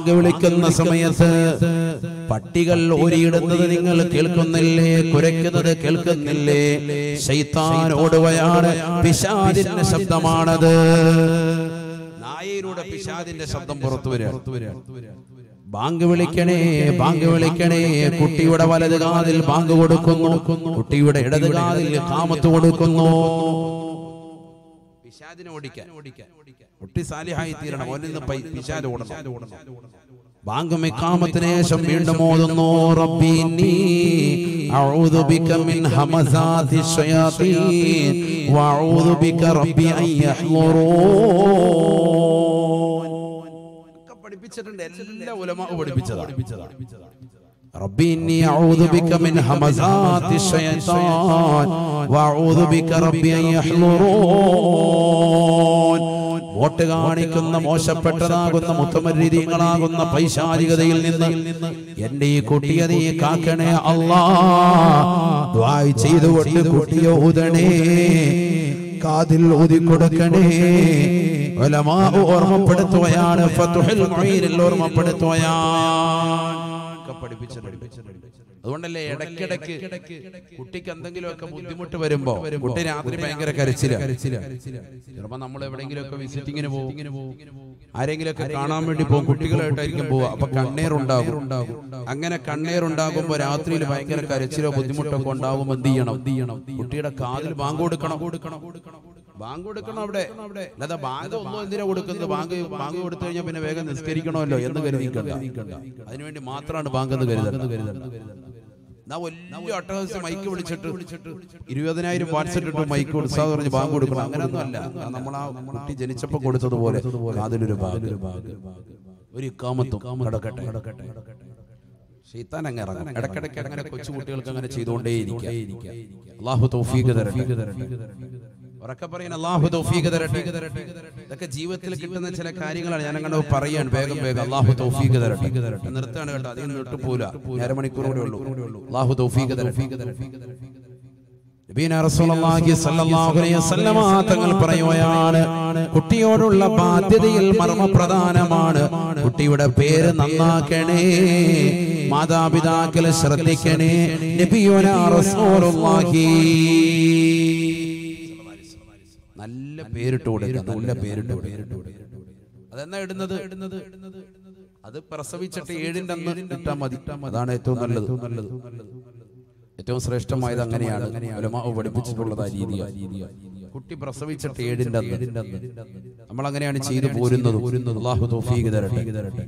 Bank വിളിക്കുന്ന സമയത്ത് പട്ടികൾ ഓരിയിടുന്നത് നിങ്ങൾ കേൾക്കുന്നില്ലേ കുരയ്ക്കുന്നത് കേൾക്കുന്നില്ലേ ശൈത്താൻ ഓടുകയാണ് പിശാദിന്റെ ശബ്ദമാണത് നായയിലൂടെ പിശാദിന്റെ ശബ്ദം പുറത്തു വരിക ബാങ്ക് വിളിക്കണേ ബാങ്ക് വിളിക്കണേ കുട്ടിയുടെ വലത് കാതിൽ ബാങ്ക് കൊടുക്കുന്നു കുട്ടിയുടെ ഇടത് കാതിൽ കാമത്ത് കൊടുക്കുന്നു പിശാദിനെ ഓടിക്കാൻ കുട്ടി സാലിഹായി തീരണം ഓനിൽ നിന്ന് പൈ- പിശാദ് ഓടണം ബാങ്ക് മിക്കാമത്തിന് ശേഷം വീണ്ടും ഓതുന്നു റബ്ബി നീ അഊദു ബിക മിൻ ഹമസാതി ശയാതീൻ വഅഊദു ബിക റബ്ബി അൻ യഹ്ളുറൂൻ ഒക്കെ പഠിപ്പിച്ചിട്ടുണ്ട് എല്ലാ ഉലമാ പഠിപ്പിച്ചതാണ് ربي إني أعوذ بك من همزات الشيطان وأعوذ بك ربي أن يحضرون വോട്ട് കാണിക്കുന്ന മോശപ്പെട്ടതാകുന്ന മുത്തമരീതികളാകുന്ന പൈശാചികതയിൽ നിന്ന് എന്റെ ഈ കുട്ടിയെ നീ കാക്കണേ അല്ലാ ദ്വായ് ചെയ്തുകൊണ്ട് കുട്ടിയെ ഊതണേ കാതിൽ ഊതി കൊടുക്കണേ ഉലമാ ഓർമ്മപ്പെടുത്തുകയാണ് ഫതുഹുൽ മുഈനിൽ ഓർമ്മപ്പെടുത്തുകയാണ് ഒക്കെ പഠിപ്പിച്ചിട്ടുണ്ട് അതുകൊണ്ടല്ലേ ഇടയ്ക്കിടയ്ക്ക് കുട്ടിക്ക് എന്തെങ്കിലുമൊക്കെ ബുദ്ധിമുട്ട് വരുമ്പോ കുട്ടി രാത്രി ഭയങ്കര കരച്ചില ചിലപ്പോ നമ്മൾ എവിടെയെങ്കിലും ഒക്കെ വിസിറ്റിങ്ങിന് പോകും ആരെങ്കിലും ഒക്കെ കാണാൻ വേണ്ടി പോകും കുട്ടികളായിട്ടായിരിക്കും പോവുക അപ്പൊ കണ്ണീറുണ്ടാകും അങ്ങനെ കണ്ണീറുണ്ടാകുമ്പോ രാത്രിയിൽ ഭയങ്കര കരച്ചിലോ ബുദ്ധിമുട്ടൊക്കെ ഉണ്ടാകുമ്പോൾ എന്ത് ചെയ്യണം എന്ത് ചെയ്യണം കുട്ടിയുടെ കാതിൽ ബാങ്ക് കൊടുക്കണം കൊടുക്കണം ബാങ്ക് കൊടുക്കണം അവിടെ അല്ലാതെ ബാങ്ക് ഒന്നും എന്തിനാ കൊടുക്കുന്നത് ബാങ്ക് ബാങ്ക് കൊടുത്തു കഴിഞ്ഞാൽ പിന്നെ വേഗം നിസ്കരിക്കണമല്ലോ എന്ന് കരുതിക്കണ്ട അതിനുവേണ്ടി മാത്രമാണ് ബാങ്ക് എന്ന് കരുതുന്നത് എന്നാ വലിയ ഒട്ടഹസ്യം മൈക്ക് വിളിച്ചിട്ട് ഇരുപതിനായിരം വാട്സപ്പ് ഇട്ട് മൈക്ക് ഉത്സാഹം പറഞ്ഞ് ബാങ്ക് കൊടുക്കണം അങ്ങനെയൊന്നും അല്ല നമ്മൾ ആ കുട്ടി ജനിച്ചപ്പോ കൊടുത്തതുപോലെ അതിലൊരു ബാഗ് ഒരു ഇക്കാമത്തും കിടക്കട്ടെ കിടക്കട്ടെ ഷെയ്ത്താൻ അങ്ങ് ഇറങ്ങും ഇടക്കിടയ്ക്ക് അങ്ങനെ കൊച്ചു കുട്ടികൾക്ക് അങ്ങനെ ചെയ്തുകൊണ്ടേ ഇരിക്കുക അള്ളാഹു തൗഫീഖ് തരട്ടെ ഉറക്കെ പറയുന്ന അള്ളാഹു തൗഫീഖ് തരട്ടെ ഇതൊക്കെ ജീവിതത്തിൽ കിട്ടുന്ന ചില കാര്യങ്ങളാണ് ഞാൻ അങ്ങനെ പറയാൻ വേഗം വേഗം അള്ളാഹു തൗഫീഖ് തരട്ടെ നിർത്താണ് കേട്ടോ അധികം നീട്ടുപോല അരമണിക്കൂർ കൂടെ ഉള്ളൂ അള്ളാഹു തൗഫീഖ് തരട്ടെ നബീന റസൂലുള്ളാഹി സ്വല്ലല്ലാഹു അലൈഹി വസല്ലമ തങ്ങൾ പറയുകയാണ് കുട്ടിയോടുള്ള ബാധ്യതയിൽ മർമ്മപ്രധാനമാണ് കുട്ടിയുടെ പേര് നന്നാക്കണേ മാതാപിതാക്കൾ ശ്രദ്ധിക്കണേ നബിയുനാ റസൂലുള്ളാഹി നല്ല പേരിട്ട് കൊടുക്കുക നല്ല പേരിട്ട് കൊടുക്കുക അതെന്നാ ഇടുന്നത് ഇടുന്നത് അത് പ്രസവിച്ചിട്ട് ഏഴിന്റെ അന്ന് ഇട്ടാ മതി അതാണ് ഏറ്റവും നല്ലത് നല്ലത് ഏറ്റവും ശ്രേഷ്ഠമായത് അങ്ങനെയാണ് ഉലമാവ് പഠിപ്പിച്ചിട്ടുള്ളത് ആ രീതിയാണ് കുട്ടി പ്രസവിച്ചിട്ട് ഏഴിന്റെ അന്ന് നമ്മൾ അങ്ങനെയാണ് ചെയ്തു പോരുന്നത് അള്ളാഹു തൗഫീഖ് തരട്ടെ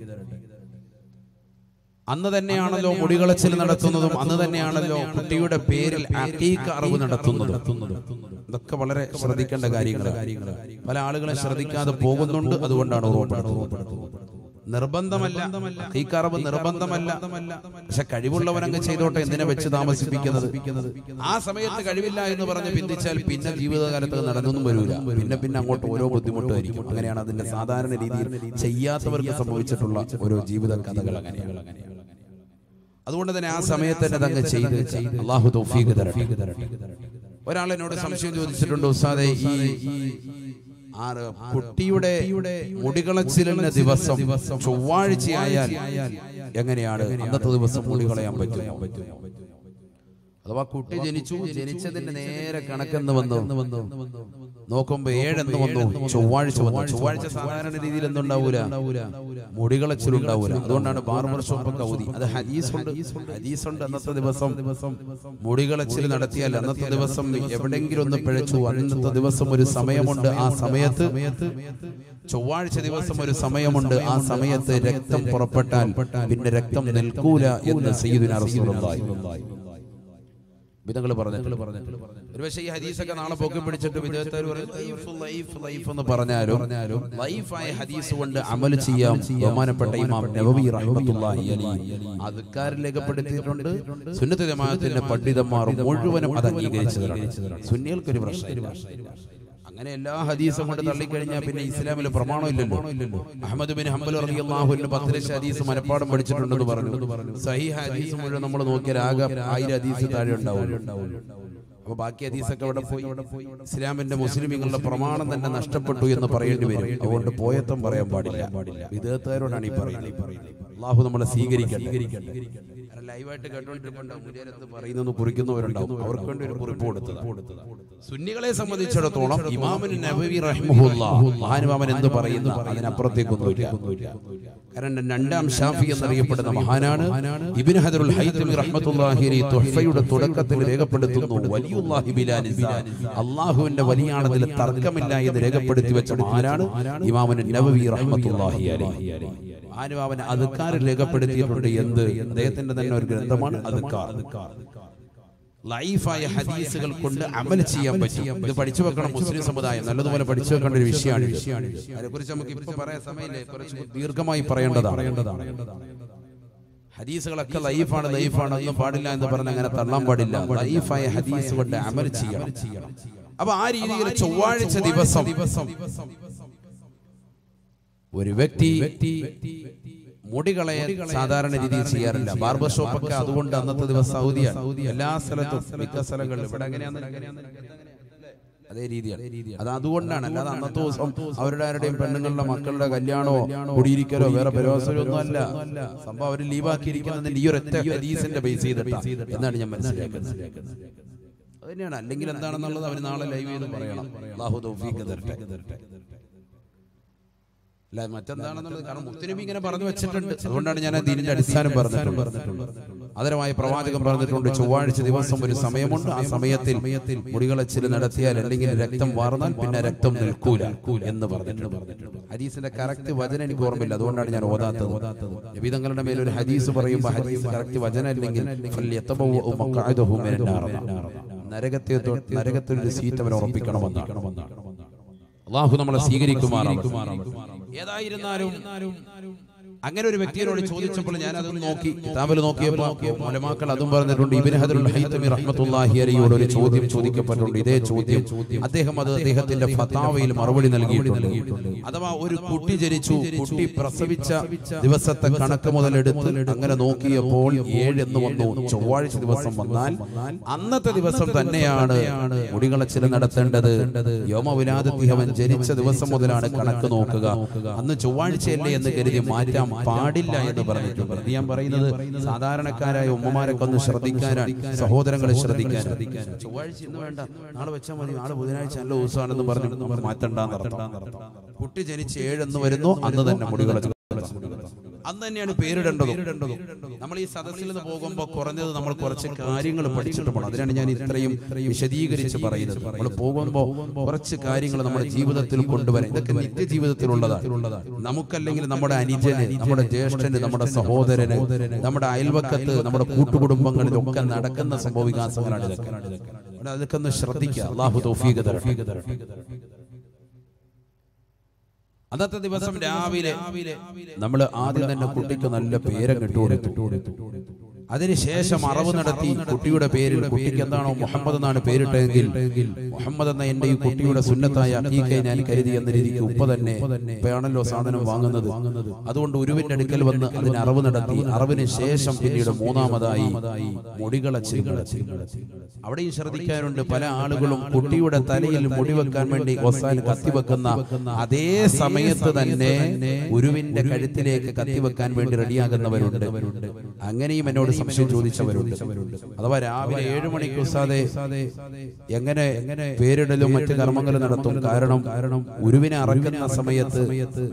അന്ന് തന്നെയാണല്ലോ മുടികളച്ചിൽ നടത്തുന്നതും അന്ന് തന്നെയാണല്ലോ കുട്ടിയുടെ പേരിൽ അക്കീക്ക അറിവ് നടത്തുന്നതും ഇതൊക്കെ വളരെ ശ്രദ്ധിക്കേണ്ട കാര്യങ്ങൾ പല ആളുകളെ ശ്രദ്ധിക്കാതെ പോകുന്നുണ്ട് അതുകൊണ്ടാണ് ഓർമ്മപ്പെടുത്തുന്നത് നിർബന്ധമല്ല ഹീക്കറവ് നിർബന്ധമല്ല പക്ഷെ കഴിവുള്ളവനങ്ങ് ചെയ്തോട്ടെ എന്തിനെ വെച്ച് താമസിപ്പിക്കുന്നത് ആ സമയത്ത് കഴിവില്ല എന്ന് പറഞ്ഞ് പിന്തിച്ചാൽ പിന്നെ ജീവിതകാലത്ത് അത് നടന്നൊന്നും വരൂല പിന്നെ പിന്നെ അങ്ങോട്ട് ഓരോ ബുദ്ധിമുട്ടായിരിക്കും അങ്ങനെയാണ് അതിന്റെ സാധാരണ രീതിയിൽ ചെയ്യാത്തവർക്ക് സംഭവിച്ചിട്ടുള്ള ഓരോ ജീവിത കഥകൾ അങ്ങനെയാണ് അതുകൊണ്ട് തന്നെ ആ സമയത്ത് തന്നെ അതങ്ങ് ചെയ്ത് അള്ളാഹു തൗഫീഖ് തരട്ടെ ഒരാൾ എന്നോട് സംശയം ചോദിച്ചിട്ടുണ്ട് ഉസ്താദെ ഈ ആറ് കുട്ടിയുടെ മുടികളച്ചിലിന്റെ ദിവസം ചൊവ്വാഴ്ചയായാൽ എങ്ങനെയാണ് അന്നത്തെ ദിവസം മുടി കളയാൻ പറ്റും അഥവാ കുട്ടി ജനിച്ചു ജനിച്ചതിന്റെ നേരെ കണക്കെന്ന് വന്നു നോക്കുമ്പോ ഏഴെന്ന് വന്നു ചൊവ്വാഴ്ച വന്നു ചൊവ്വാഴ്ച സാധാരണ രീതിയിൽ എന്തുണ്ടാവൂല മുടികളച്ചിലുണ്ടാവൂല അതുകൊണ്ടാണ് ബാർബർ ഷോപ്പൊക്കെ അവധി അത് ഹദീസുണ്ട് ഹദീസുണ്ട് അന്നത്തെ ദിവസം മുടികളച്ചിൽ നടത്തിയാൽ അന്നത്തെ ദിവസം എവിടെങ്കിലും ഒന്ന് പിഴച്ചു അന്നത്തെ ദിവസം ഒരു സമയമുണ്ട് ആ സമയത്ത് ചൊവ്വാഴ്ച ദിവസം ഒരു സമയമുണ്ട് ആ സമയത്ത് രക്തം പുറപ്പെട്ടാൽ പിന്നെ രക്തം നിൽക്കൂല എന്ന് സയ്യിദുന റസൂലുള്ളാഹി വിധങ്ങൾ പറഞ്ഞിട്ട് ഒരു പക്ഷേ ഈ ഹദീസൊക്കെ നാളെ പൊക്കി പിടിച്ചിട്ട് വിദേഹത്താർ ലൈഫ് ലൈഫ് ലൈഫ് എന്ന് പറഞ്ഞാലും ലൈഫായ ഹദീസ് കൊണ്ട് അമൽ ചെയ്യാം ബഹുമാനപ്പെട്ട ഇമാം നബവി റഹ്മത്തുള്ളാഹി അലൈഹി അദ്കാർ രേഖപ്പെടുത്തിയിട്ടുണ്ട് സുന്നത്ത് ജമാഅത്തിന്റെ പണ്ഡിതന്മാർ മുഴുവനും അത് അംഗീകരിച്ചതാണ് സുന്നികൾക്കൊരു പ്രശ്നമില്ല അങ്ങനെ എല്ലാ ഹദീസും കൊണ്ട് തള്ളിക്കഴിഞ്ഞാൽ പിന്നെ ഇസ്ലാമിൽ പ്രമാണമില്ലല്ലോ അഹമ്മദ് ബിൻ ഹംബൽ റളിയല്ലാഹുവിന് പത്ത് ലക്ഷം ഹദീസ് മനപ്പാടം പഠിച്ചിട്ടുണ്ടെന്ന് പറഞ്ഞു സഹീഹ് ഹദീസ് മുഴുവൻ നമ്മൾ നോക്കിയാൽ ആകെ ആയിരം ഹദീസ് താഴെ ഉണ്ടാവും അപ്പൊ ബാക്കി ഹദീസൊക്കെ അവിടെ പോയി ഇസ്ലാമിന്റെ മുസ്ലിമീങ്ങളുടെ പ്രമാണം തന്നെ നഷ്ടപ്പെട്ടു എന്ന് പറയേണ്ടി വരും അതുകൊണ്ട് പോയത്വം പറയാൻ പാടില്ല വിദേഹത്തുകാരോടാണ് ഈ പറയുന്നത് അള്ളാഹു നമ്മളെ സ്വീകരിക്കട്ടെ കാരണം ലൈവായിട്ട് കേട്ടോണ്ടിരിപ്പുണ്ടാവും മുരിയരത്ത് പറയുന്നു കുറിക്കുന്നവരുണ്ടാവും അവർക്ക് വേണ്ടി ഒരു കുറിപ്പ് കൊടുത്തത് സുന്നികളെ സംബന്ധിച്ചിടത്തോളം ഇമാമിൻ നബവി റഹ്മുല്ല മഹാനുമാമൻ എന്ത് പറയുന്നു അതിനപ്പുറത്തേക്കൊന്നുമില്ല കാരണം രണ്ടാം ഷാഫി എന്നറിയപ്പെടുന്ന മഹാനാണ് ഇബിൻ ഹദറുൽ ഹൈതമി റഹ്മത്തുള്ളാഹി അലൈഹി തുഹ്ഫയുടെ തുടക്കത്തിൽ രേഖപ്പെടുത്തുന്നു വലിയുല്ലാഹി ബിലാ നിസാ അല്ലാഹുവിന്റെ വലിയാണതിൽ തർക്കമില്ല എന്ന് രേഖപ്പെടുത്തി വെച്ച മഹാനാണ് ഇമാമുൻ നബവി റഹ്മത്തുള്ളാഹി അലൈഹി മഹാനുമാവൻ അതുക്കാരിൽ രേഖപ്പെടുത്തിയിട്ടുണ്ട് എന്ത് അദ്ദേഹത്തിന്റെ തന്നെ ഒരു ഗ്രന്ഥമാണ് അതുക്കാർ ലൈഫായ ഹദീസുകൾ കൊണ്ട് അമൽ ചെയ്യാൻ പറ്റും ഇത് പഠിച്ചു വെക്കണം മുസ്ലിം സമുദായം നല്ലതുപോലെ പഠിച്ചു വെക്കേണ്ട ഒരു വിഷയമാണ് അതിനെക്കുറിച്ച് നമുക്ക് ഇപ്പൊ പറയാൻ സമയമില്ലേ കുറച്ച് ദീർഘമായി പറയേണ്ടതാണ് ഹദീസുകളൊക്കെ ലൈഫാണ് ലൈഫാണ് ഒന്നും പാടില്ല എന്ന് പറഞ്ഞ് അങ്ങനെ തള്ളാൻ പാടില്ല ലൈഫായ ഹദീസ് കൊണ്ട് അമൽ ചെയ്യണം അപ്പൊ ആ രീതിയിൽ ചൊവ്വാഴ്ച ദിവസം ഒരു വ്യക്തി മുടികളെ സാധാരണ രീതിയിൽ ചെയ്യാറില്ല ബാർബർ ഷോപ്പ് ഒക്കെ അതുകൊണ്ട് അന്നത്തെ ദിവസം സൗദിയാണ് എല്ലാ സ്ഥലത്തും മിക്ക സ്ഥലങ്ങളിലും ഇവിടെ എങ്ങനെയാന്ന് അതേ രീതിയാണ് അത് അതുകൊണ്ടാണ് അല്ലാതെ അന്നത്തെ ദിവസം അവരുടെ ആരുടെയും പെണ്ണുങ്ങളുടെ മക്കളുടെ കല്യാണമോ കുടിയിരിക്കലോ വേറെ പരിവാസമോ ഒന്നും അല്ല സംഭവം അവർ ലീവാക്കിയിരിക്കുന്നതിന്റെ ഈ ഒരൊറ്റ ഹദീസിന്റെ ബേസ് ചെയ്തിട്ടാ എന്നാണ് ഞാൻ മനസ്സിലാക്കുന്നത് അത് തന്നെയാണ് അല്ലെങ്കിൽ എന്താണെന്നുള്ളത് അവർ നാളെ ലൈവ് ചെയ്ത് പറയണം അല്ലാഹു തൗഫീഖ് തരട്ടെ അല്ല മറ്റെന്താണെന്നുള്ളത് കാരണം മുത്തുനബി ഇങ്ങനെ പറഞ്ഞു വെച്ചിട്ടുണ്ട് അതുകൊണ്ടാണ് ഞാൻ ദീനിന്റെ അടിസ്ഥാനം പറഞ്ഞിട്ടുള്ളത് അതരമായ പ്രവാചകൻ പറഞ്ഞിട്ടുണ്ട് ചൊവ്വാഴ്ച ദിവസം ഒരു സമയമുണ്ട് ആ സമയത്തിൽ മുടികളച്ചിൽ നടത്തിയാൽ അല്ലെങ്കിൽ രക്തം വാർന്നാൽ പിന്നെ രക്തം നിൽക്കൂല എന്ന് പറഞ്ഞിട്ടുണ്ട് ഹദീസിന്റെ കറക്റ്റ് വചനം എനിക്ക് ഓർമ്മയില്ല അതുകൊണ്ടാണ് ഞാൻ ഓതാത്തത് നബി തങ്ങളുടെ മേൽ ഒരു ഹദീസ് പറയുമ്പോൾ ഹദീസ് കറക്റ്റ് വചനം അല്ലെങ്കിൽ ഫല്യത്തബവ്വഉ മഖ്അദഹു മിനൻ നാർ. നരകത്തെ തൊ- നരകത്തിൽ ഒരു സീറ്റ് അവൻ ഉറപ്പിക്കണമെന്നാണ് അള്ളാഹു നമ്മളെ സ്വീകരിക്കുമാറാണ് ഏതായിരുന്നാലും അങ്ങനെ ഒരു വ്യക്തിയോട് ചോദിച്ചപ്പോൾ ഞാൻ അതൊന്ന് നോക്കി കിതാബിൽ നോക്കിയപ്പോൾ മുലമാക്കൾ അതും പറഞ്ഞിട്ടുണ്ട് ഇബിൻ ഹദറുൽ ഹൈതമി റഹ്മത്തുള്ളാഹി അലൈഹിയോട് ഒരു ചോദ്യം ചോദിക്കപ്പെട്ടിട്ടുണ്ട് ഇതേ ചോദ്യം അദ്ദേഹം അത് അദ്ദേഹത്തിന്റെ ഫതാവയിൽ മറുപടി നൽകിയിട്ടുണ്ട് അഥവാ ഒരു കുട്ടി ജനിച്ചു കുട്ടി പ്രസവിച്ച ദിവസത്തെ കണക്ക് മുതലെടുത്ത് അങ്ങനെ നോക്കിയപ്പോൾ ഏഴ് എന്ന് വന്നു ചൊവ്വാഴ്ച ദിവസം വന്നാൽ അന്നത്തെ ദിവസം തന്നെയാണ് മുടികളച്ചിൽ നടത്തേണ്ടത് യോമവിലാദത്തി അവൻ ജനിച്ച ദിവസം മുതലാണ് കണക്ക് നോക്കുക അന്ന് ചൊവ്വാഴ്ചയല്ലേ എന്ന് കരുതി മാറ്റാൻ പാടില്ല എന്ന് പറഞ്ഞിട്ടുണ്ട് ഇത് ഞാൻ പറയുന്നത് സാധാരണക്കാരായ ഉമ്മമാരൊക്കെ ഒന്ന് ശ്രദ്ധിക്കാനാണ് സഹോദരങ്ങളെ ശ്രദ്ധിക്കാൻ ചൊവ്വാഴ്ച ഇന്ന് വേണ്ട നാളെ വെച്ചാൽ മതി നാളെ ബുധനാഴ്ച നല്ല ദിവസമാണെന്ന് പറഞ്ഞു നമ്മൾ മാറ്റണ്ടെന്ന് കുട്ടി ജനിച്ച് ഏഴെന്ന് വരുന്നു അന്ന് തന്നെ മുടികളച്ച് അന്ന് തന്നെയാണ് പേരിടേണ്ടതും നമ്മൾ ഈ സദസ്സിൽ നിന്ന് പോകുമ്പോൾ കുറഞ്ഞത് നമ്മൾ കുറച്ച് കാര്യങ്ങൾ പഠിച്ചിട്ട് പോകണം അതിനാണ് ഞാൻ ഇത്രയും വിശദീകരിച്ച് പറയുന്നത് നമ്മൾ പോകുമ്പോൾ കുറച്ച് കാര്യങ്ങൾ നമ്മുടെ ജീവിതത്തിൽ കൊണ്ടുവരാൻ ഇതൊക്കെ നിത്യ ജീവിതത്തിലുള്ളതാണ് നമുക്കല്ലെങ്കിൽ നമ്മുടെ അനുജന് നമ്മുടെ ജ്യേഷ്ഠന് നമ്മുടെ സഹോദരന് നമ്മുടെ അയൽവക്കത്ത് നമ്മുടെ കൂട്ടുകുടുംബങ്ങളിലൊക്കെ നടക്കുന്ന സംഭവ വികാസങ്ങളാണ് ഇതൊക്കെ അതുകൊണ്ട് അതൊക്കെ ഒന്ന് ശ്രദ്ധിക്കുക അള്ളാഹു തൗഫീഖ് തരട്ടെ അന്നത്തെ ദിവസം രാവിലെ നമ്മൾ ആദ്യം തന്നെ കുട്ടിക്ക് നല്ല പേരങ്ങ് ഇട്ടുകൊടുത്തു അതിനുശേഷം അറവ് നടത്തി കുട്ടിയുടെ പേരിൽ കുട്ടിക്ക് എന്താണോ മുഹമ്മദ് എന്നാണ് പേരിട്ടതെങ്കിൽ മുഹമ്മദ് എന്ന എന്റെ ഈ കുട്ടിയുടെ സുന്നത്തായ അക്കീക്കെ ഞാൻ കരുതി എന്ന രീതിക്ക് ഉപ്പ തന്നെ ഇപ്പയാണല്ലോ സാധനം വാങ്ങുന്നത് അതുകൊണ്ട് ഉരുവിന്റെ അടുക്കൽ വന്ന് അതിന് അറവ് നടത്തി അറവിന് ശേഷം പിന്നീട് മൂന്നാമതായി മുടികളച്ചിൽ നടത്തി അവിടെയും ശ്രദ്ധിക്കാനുണ്ട് പല ആളുകളും കുട്ടിയുടെ തലയിൽ മുടി വെക്കാൻ വേണ്ടി ഒസാൻ കത്തിവെക്കുന്ന അതേ സമയത്ത് തന്നെ ഉരുവിന്റെ കഴുത്തിലേക്ക് കത്തിവെക്കാൻ വേണ്ടി റെഡിയാകുന്നവരുണ്ട് അങ്ങനെയും എന്നോട് സംശയം ചോദിച്ചവരുണ്ട് അഥവാ രാവിലെ ഏഴു മണിക്ക് ഉസ്താദെ എങ്ങനെ എങ്ങനെ പേരിടലും മറ്റു കർമ്മങ്ങളും നടത്തും കാരണം കാരണം ഉരുവിനെ അറക്കുന്ന സമയത്ത്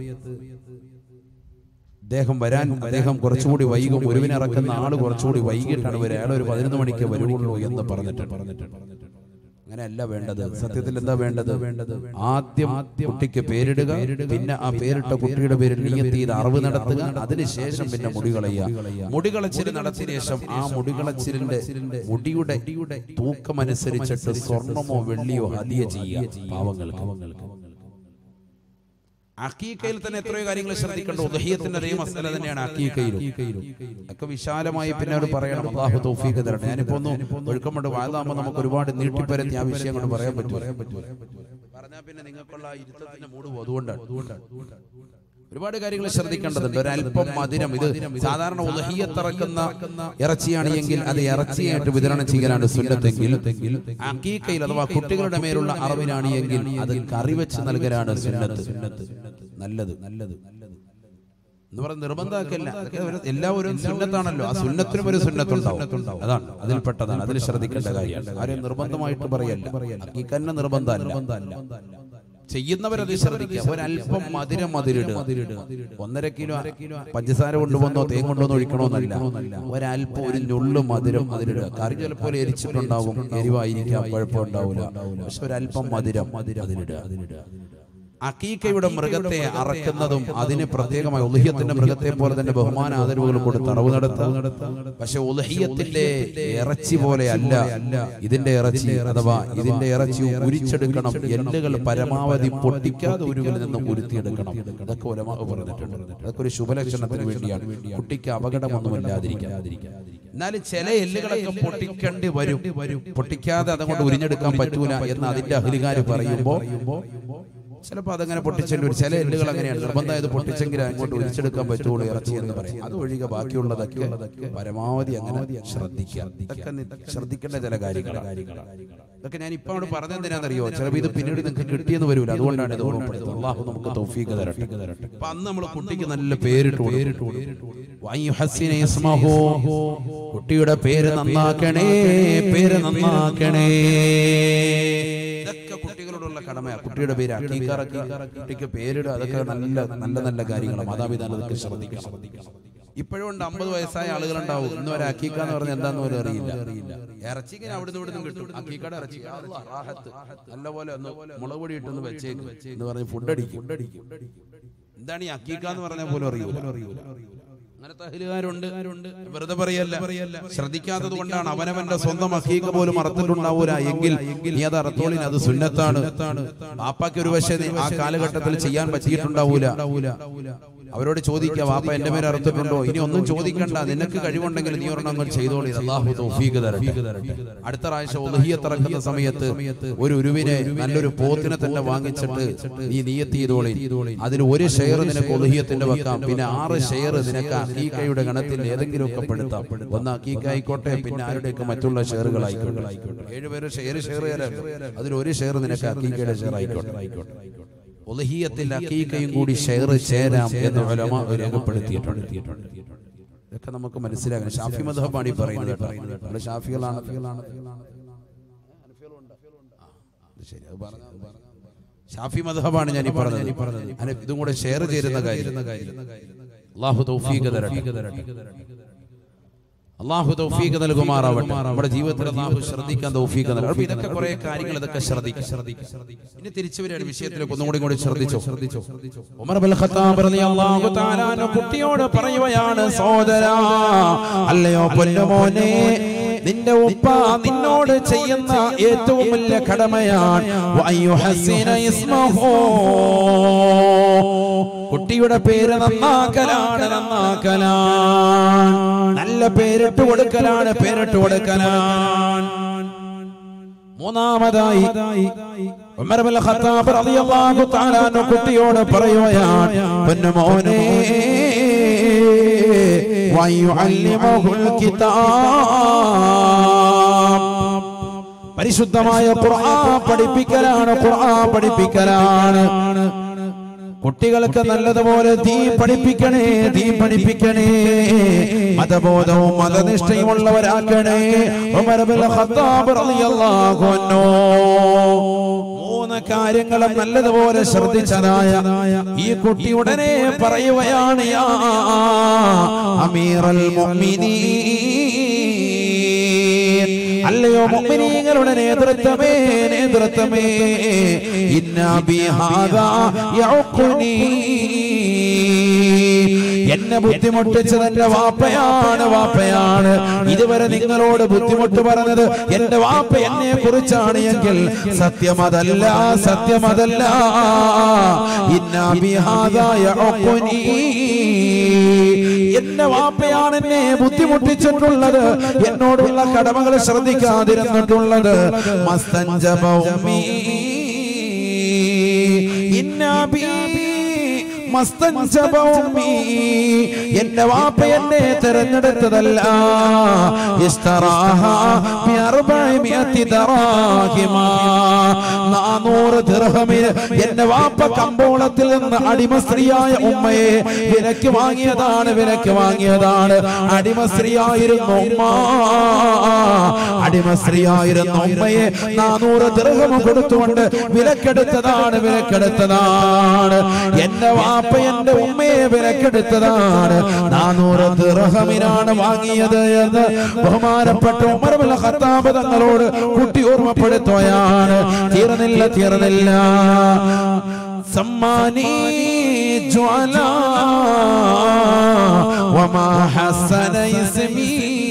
അദ്ദേഹം വരാൻ അദ്ദേഹം കുറച്ചുകൂടി വൈകും ഒരുവിനെ ഇറക്കുന്ന ആള് കുറച്ചുകൂടി വൈകിട്ടാണ് വരിക അയാൾ ഒരു പതിനൊന്ന് മണിക്ക് വരുള്ളൂ എന്ന് പറഞ്ഞിട്ട് പറഞ്ഞിട്ടുണ്ട് അങ്ങനെയല്ല വേണ്ടത് സത്യത്തിൽ എന്താ വേണ്ടത് വേണ്ടത് ആദ്യം കുട്ടിക്ക് പേരിടുക പിന്നെ ആ പേരിട്ട കുട്ടിയുടെ പേരിൽ നിയത്ത് ചെയ്ത് അറിവ് നടത്തുക അതിനുശേഷം പിന്നെ മുടികളയുക മുടികളച്ചിൽ നടത്തിയ ശേഷം ആ മുടികളച്ചിലിന്റെ മുടിയുടെ തൂക്കമനുസരിച്ചിട്ട് സ്വർണമോ വെള്ളിയോ ഹതിയ ചെയ്യുക പാവങ്ങൾക്ക് അക്കീക്കയിൽ തന്നെ എത്രയോ കാര്യങ്ങൾ ശ്രദ്ധിക്കേണ്ട ഉദഹീയത്തിന്റെ അതേ മസല തന്നെയാണ് അക്കീക്കയിലും ഒക്കെ വിശാലമായി പിന്നെ അവർ പറയണം അള്ളാഹു തൗഫീഖ് തരട്ടെ ഞാനിപ്പോ ഒന്ന് ഒഴുക്കമുണ്ട് വാഴാകുമ്പോൾ നമുക്ക് ഒരുപാട് നീട്ടിപ്പരത്തി ആ വിഷയം കൊണ്ട് പറയാൻ പറ്റും പറഞ്ഞാൽ പിന്നെ നിങ്ങൾക്കുള്ള ആ ഇരുത്തത്തിന്റെ മൂട് പോകും അതുകൊണ്ടാണ് ഒരുപാട് കാര്യങ്ങൾ ശ്രദ്ധിക്കേണ്ടതുണ്ട് ഒരല്പം മധുരം ഇത് സാധാരണ ഉലഹിയത്തിറക്കുന്ന ഇറച്ചിയാണ് എങ്കിൽ അത് ഇറച്ചിയായിട്ട് വിതരണം ചെയ്യലാണ് സുന്നത്തെങ്കിൽ അക്കീക്കയിൽ അഥവാ കുട്ടികളുടെ മേലുള്ള അറിവിനാണ് എങ്കിൽ അത് കറി വെച്ച് നൽകലാണ് സുന്നത്ത് നല്ലത് നല്ലത് എന്ന് പറഞ്ഞ നിർബന്ധമാക്കല്ല അതൊക്കെ ഒരു- എല്ലാവരും സുന്നത്താണല്ലോ ആ സുന്നത്തിനും ഒരു സുന്നത്തുണ്ടാവും അതാണ് അതിൽപ്പെട്ടതാണ് അതിൽ ശ്രദ്ധിക്കേണ്ട കാര്യമാണ് ആരെയും നിർബന്ധമായിട്ട് പറയല്ല അക്കീക്കന്നെ നിർബന്ധമല്ല ചെയ്യുന്നവരത് ശ്രദ്ധിക്കുക ഒരല്പം മധുരം മധുരിടുക ഒന്നര കിലോ പഞ്ചസാര കൊണ്ടുവന്നോ തേൻ കൊണ്ടുവന്നോ ഒഴിക്കണമെന്നല്ല ഒരല്പം ഒരു ഞുള്ളു മധുരം മധുരിടുക കറി ചിലപ്പോൾ എരിച്ചിട്ടുണ്ടാവും എരിവായിരിക്കാം കുഴപ്പമുണ്ടാവില്ല പക്ഷെ ഒരല്പം മധുരം അതിലിടുക അക്കീക്കയുടെ മൃഗത്തെ അറക്കുന്നതും അതിന് പ്രത്യേകമായി ഉലഹിയത്തിന്റെ മൃഗത്തെ പോലെ തന്നെ ബഹുമാന ആദരവുകൾ കൊടുത്ത് അറവ് നടത്താം പക്ഷെ ഉലഹിയത്തിന്റെ ഇറച്ചി പോലെ അല്ല ഇതിന്റെ ഇറച്ചി അഥവാ ഇതിന്റെ ഇറച്ചി ഉരിച്ചെടുക്കണം എല്ലുകൾ പരമാവധി പൊട്ടിക്കാതെ ഉരുവിൽ നിന്ന് ഉരുത്തിയെടുക്കണം അതൊക്കെ ഉലമാ പറഞ്ഞിട്ടുണ്ട് അതൊക്കെ ഒരു ശുഭലക്ഷണത്തിന് വേണ്ടിയാണ് കുട്ടിക്ക് അപകടമൊന്നുമില്ലാതിരിക്കാൻ എന്നാലും ചില എല്ലുകളൊക്കെ പൊട്ടിക്കേണ്ടി വരും പൊട്ടിക്കാതെ അതുകൊണ്ട് ഉരിഞ്ഞെടുക്കാൻ പറ്റൂല എന്ന് അതിന്റെ അഹരികാര് പറയുമ്പോ ചിലപ്പോൾ അതങ്ങനെ പൊട്ടിച്ചേണ്ടി വരും ചില എല്ലുകൾ അങ്ങനെയാണ് നിർബന്ധമായത് പൊട്ടിച്ചെങ്കിൽ അങ്ങോട്ട് ഒഴിച്ചെടുക്കാൻ പറ്റുള്ളൂ ഇറച്ചി എന്ന് പറയും അത് ഒഴികെ ബാക്കിയുള്ളതൊക്കെ പരമാവധി അങ്ങനെ ശ്രദ്ധിക്കുക ഇതൊക്കെ നി- ശ്രദ്ധിക്കേണ്ട ചില കാര്യങ്ങളാണ് ഇതൊക്കെ ഞാൻ ഇപ്പൊ അവിടെ പറഞ്ഞെന്തിനാണെന്നറിയോ ചിലപ്പോൾ ഇത് പിന്നീട് നിങ്ങൾക്ക് കിട്ടിയെന്ന് വരൂല അതുകൊണ്ടാണ് ഇത് ഓർമ്മപ്പെടുത്തുന്നത് അള്ളാഹു നമുക്ക് തൗഫീഖ് തരട്ടെ അപ്പൊ അന്ന് നമ്മൾ കുട്ടിക്ക് നല്ല പേരിട്ട് പേരിട്ട് വൈഹസ്സിന ഇസ്മഹു കുട്ടിയുടെ പേര് നന്നാക്കണേ പേര് നന്നാക്കണേ ഇതൊക്കെ കുട്ടികളോടുള്ള കടമയാണ് കുട്ടിയുടെ പേര് അക്കീക്കാറൊക്കെ കുട്ടിക്ക് പേരിടുക അതൊക്കെ നല്ല നല്ല നല്ല കാര്യങ്ങളാണ് മാതാപിതാക്കൾ അതൊക്കെ ശ്രദ്ധിക്കണം ഇപ്പോഴും ഉണ്ട് അമ്പത് വയസ്സായ ആളുകളുണ്ടാവും ഇന്ന് വരെ അക്കീക്ക എന്ന് പറഞ്ഞാൽ എന്താന്ന് പോലും അറിയില്ല ഇറച്ചിക്ക് അവിടുന്ന് ഇവിടുന്ന് കിട്ടും അക്കീക്കയുടെ ഇറച്ചി അല്ലാ, റാഹത്ത്. നല്ലപോലെ ഒന്ന് മുളക് പൊടി ഇട്ടൊന്ന് വെച്ചേക്ക് എന്ന് പറഞ്ഞ് ഫുഡ് അടിക്കും എന്താണ് ഈ അക്കീക്ക എന്ന് പറഞ്ഞാൽ പോലും അറിയൂല അങ്ങനത്തെ അഹിലുകാരുണ്ട് വെറുതെ പറയല്ല ശ്രദ്ധിക്കാത്തത് കൊണ്ടാണ് അവനവന്റെ സ്വന്തം അഹീക പോലും അറത്തിട്ടുണ്ടാവൂല എങ്കിൽ നീ അത് അറത്തോളിന് അത് സുന്നത്താണ് വാപ്പാക്ക് ഒരു പക്ഷേ ആ കാലഘട്ടത്തിൽ ചെയ്യാൻ പറ്റിയിട്ടുണ്ടാവൂല അവരോട് ചോദിക്കുക വാപ്പ എന്റെ പേര് അറുത്തിട്ടുണ്ടോ ഇനി ഒന്നും ചോദിക്കണ്ട നിനക്ക് കഴിവുണ്ടെങ്കിൽ നീ ഒരെണ്ണം അങ്ങ് ചെയ്തോളി അള്ളാഹു തൗഫീഖ് തരട്ടെ അടുത്ത പ്രാവശ്യം ഉലഹിയത്ത് ഇറക്കുന്ന സമയത്ത് ഒരു ഉരുവിനെ നല്ലൊരു പോത്തിനെ തന്നെ വാങ്ങിച്ചിട്ട് നീ നിയത്ത് ചെയ്തോളി അതിൽ ഒരു ഷെയർ നിനക്ക് ഉലഹിയത്തിന്റെ വെക്കാം പിന്നെ ആറ് ഷെയർ നിനക്ക് അക്കീക്കയുടെ ഗണത്തിൽ ഏതെങ്കിലുമൊക്കെ പെടുത്താം ഒന്ന് അക്കീക്ക ആയിക്കോട്ടെ പിന്നെ ആരുടെയൊക്കെ മറ്റുള്ള ഷെയറുകൾ ആയിക്കോട്ടെ ഏഴുപേര് ഷെയർ ഷെയർ തരാം അതിൽ ഒരു ഷെയർ നിനക്ക് അക്കീക്കയുടെ ഷെയർ ആയിക്കോട്ടെ ഉലഹിയത്തിൽ അക്കീക്കയും കൂടി ഷെയർ ചേരാം എന്ന് ഉലമാ രേഖപ്പെടുത്തിയിട്ടുണ്ട് ഇതൊക്കെ നമുക്ക് മനസ്സിലാക്കണം ഷാഫി മധബാണ് ഈ പറയുന്നത് കേട്ടോ നമ്മള് ഷാഫികളാണ് ശരി അത് പറഞ്ഞു, അത് പറഞ്ഞു. ഷാഫി മധബാണ് ഞാൻ ഈ പറഞ്ഞത് അങ്ങനെ ഇതും കൂടെ ഷെയർ ചേരുന്ന കാര്യം അള്ളാഹു തൗഫീഖ് തരട്ടെ അള്ളാഹു തൗഫീഖ് നൽകുമാറാവട്ടെ നമ്മുടെ ജീവിതത്തിൽ അള്ളാഹു ശ്രദ്ധിക്കാൻ തൗഫീഖ് നൽകും അപ്പൊ ഇതൊക്കെ കുറെ കാര്യങ്ങൾ ഇതൊക്കെ ശ്രദ്ധിക്കും ഇനി തിരിച്ചു വരികയാണ് വിഷയത്തിലേക്ക് ഒന്നുകൂടി കൂടി ശ്രദ്ധിച്ചോ ശ്രദ്ധിച്ചോ ഉമർ ബിൻ ഖത്താബ് റളിയല്ലാഹു തആല അൻഹു കുട്ടിയോട് പറയുകയാണ് സഹോദരാ അല്ലയോ പൊന്നുമോനെ നിന്റെ ഉപ്പ നിന്നോട് ചെയ്യുന്ന ഏറ്റവും വലിയ കടമയാണ് വയുഹസ്സിന ഇസ്മഹു കുട്ടിയുടെ പേര് നന്നാക്കലാണ് നന്നാക്കലാണ് നല്ല പേരിട്ട് കൊടുക്കലാണ് പേരിട്ട് കൊടുക്കലാണ് മൂന്നാമതായി ഉമർ ബിൻ ഖത്താബ് റളിയല്ലാഹു തആല അൻഹു കുട്ടിയോട് പറയുകയാണ് പൊന്നുമോനെ വയുഅല്ലിമുൽ കിതാബ് പരിശുദ്ധമായ ഖുർആൻ പഠിപ്പിക്കലാണ് ഖുർആൻ പഠിപ്പിക്കലാണ് കുട്ടികൾക്ക് നല്ലതുപോലെ തീ പഠിപ്പിക്കണേ തീ പഠിപ്പിക്കണേ മതബോധവും മതനിഷ്ഠയുമുള്ളവരാക്കണേ ഉമർ ബിൻ ഖത്താബ് റളിയല്ലാഹു അൻഹു മൂന്ന് കാര്യങ്ങളും നല്ലതുപോലെ ശ്രദ്ധിച്ചതായ ഈ കുട്ടി ഉടനെ പറയുകയാണ് യാ അമീറൽ മുഅ്മിനീൻ അല്ലയോ മുഅ്മിനീങ്ങളുടെ നേതൃത്വമേ നേതൃത്വമേ ഇന്ന ബിഹാദാ യഉഖുനി എന്നെ ബുദ്ധിമുട്ടിച്ചത് എന്റെ വാപ്പയാണ് വാപ്പയാണ് ഇതുവരെ നിങ്ങളോട് ബുദ്ധിമുട്ട് പറഞ്ഞത് എന്റെ വാപ്പ എന്നെ കുറിച്ചാണ് എങ്കിൽ സത്യമതല്ല സത്യമതല്ല ഇന്ന ബിഹാദാ യഉഖുനി എന്റെ വാപ്പയാണ് എന്നെ ബുദ്ധിമുട്ടിച്ചിട്ടുള്ളത് എന്നോടുള്ള കടമകൾ ശ്രദ്ധിക്കാതിരുന്നിട്ടുള്ളത് മസ്തഞ്ചബൗമി ഇന്നാബി മസ്തഞ്ചബ ഉമ്മി. എന്റെ വാപ്പ എന്നെ തെരഞ്ഞെടുത്തതല്ല ഇസ്തറാഹ ബിഅർബഇമിയത്തി ദറാഹിമ. നാനൂറ് ദിർഹമിന് എന്റെ വാപ്പ കമ്പോളത്തിൽ നിന്ന് അടിമ സ്ത്രീയായ ഉമ്മയെ വിലക്ക് വാങ്ങിയതാണ് വിലക്ക് വാങ്ങിയതാണ് അടിമ സ്ത്രീയായിരുന്നു ഉമ്മ അടിമ സ്ത്രീയായിരുന്ന ഉമ്മയെ നാനൂറ് ദിർഹം കൊടുത്തുകൊണ്ട് വിലക്കെടുത്തതാണ് വിലക്കെടുത്തതാണ് എന്റെ വാപ്പ എന്റെ ഉമ്മയെ വിലക്കെടുത്തതാണ് നാനൂറ് ദിർഹമിനാണ് വാങ്ങിയത് എന്ന് ബഹുമാനപ്പെട്ട ഉമർ ബിൻ ഖത്താബ് തങ്ങളോട് കുട്ടി ഓർമ്മപ്പെടുത്തുകയാണ് തീർന്നില്ല തീർന്നില്ല സമ്മാനീ ജ്വാല വമാ ഹസന ഇസ്മീ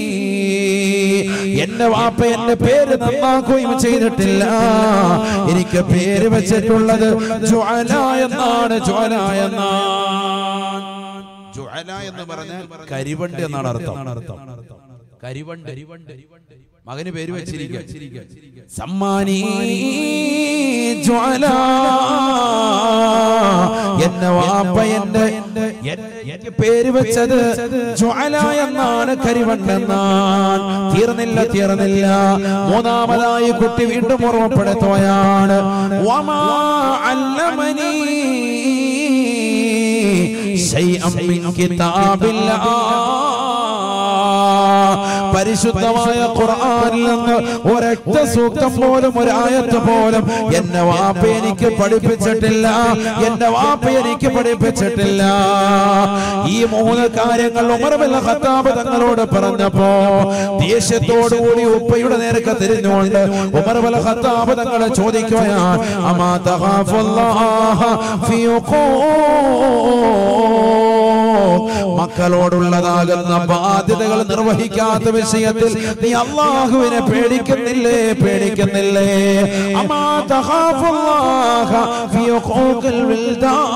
എന്റെ വാപ്പ എന്റെ പേര് നന്നാക്കുകയും ചെയ്തിട്ടില്ല എനിക്ക് പേര് വെച്ചിട്ടുള്ളത് ജ്വാല എന്നാണ് ജ്വാല എന്നാണ് ജ്വാല എന്ന് പറഞ്ഞാൽ കരിവണ്ട് എന്നാണ് അർത്ഥം കരിവണ്ട് മകന് പേര് വെച്ചിരിക്കുക സമ്മാനീ ജ്വാല എന്നെ വാപ്പ എന്റെ എനിക്ക് പേര് വെച്ചത് ജ്വാല എന്നാണ് കരിവണ്ടെന്നാണ് തീർന്നില്ല തീർന്നില്ല മൂന്നാമതായി കുട്ടി വീണ്ടും ഓർമ്മപ്പെടുത്തുകയാണ് വമാ അല്ലമനീ ശൈഅം മിൻ കിതാബില്ലാ പരിശുദ്ധമായ ഖുർആനിൽ നിന്ന് ഒരൊറ്റ സൂക്തം പോലും ഒരു ആയത്ത് പോലും എന്നെ വാപ്പ എനിക്ക് പഠിപ്പിച്ചിട്ടില്ല എന്റെ വാപ്പ എനിക്ക് പഠിപ്പിച്ചിട്ടില്ല ഈ മൂന്ന് കാര്യങ്ങൾ ഉമർബില്ല ഖത്താബ് തങ്ങളോട് പറഞ്ഞപ്പോ ദേഷ്യത്തോടുകൂടി ഉപ്പയുടെ നേരൊക്കെ തിരിഞ്ഞുകൊണ്ട് ഉമർബില്ല ഖത്താബ് തങ്ങളെ ചോദിക്കുകയാണ് അമാ തഖാഫുല്ലാഹ ഫീ മക്കളോടുള്ളതാകുന്ന ബാധ്യതകൾ നിർവഹിക്കാത്ത വിഷയത്തിൽ നീ അള്ളാഹുവിനെ പേടിക്കുന്നില്ലേ പേടിക്കുന്നില്ലേ അമാ തഖാഫുല്ലാഹ ഫീ ഖൂഖിൽ വിൽദാൻ.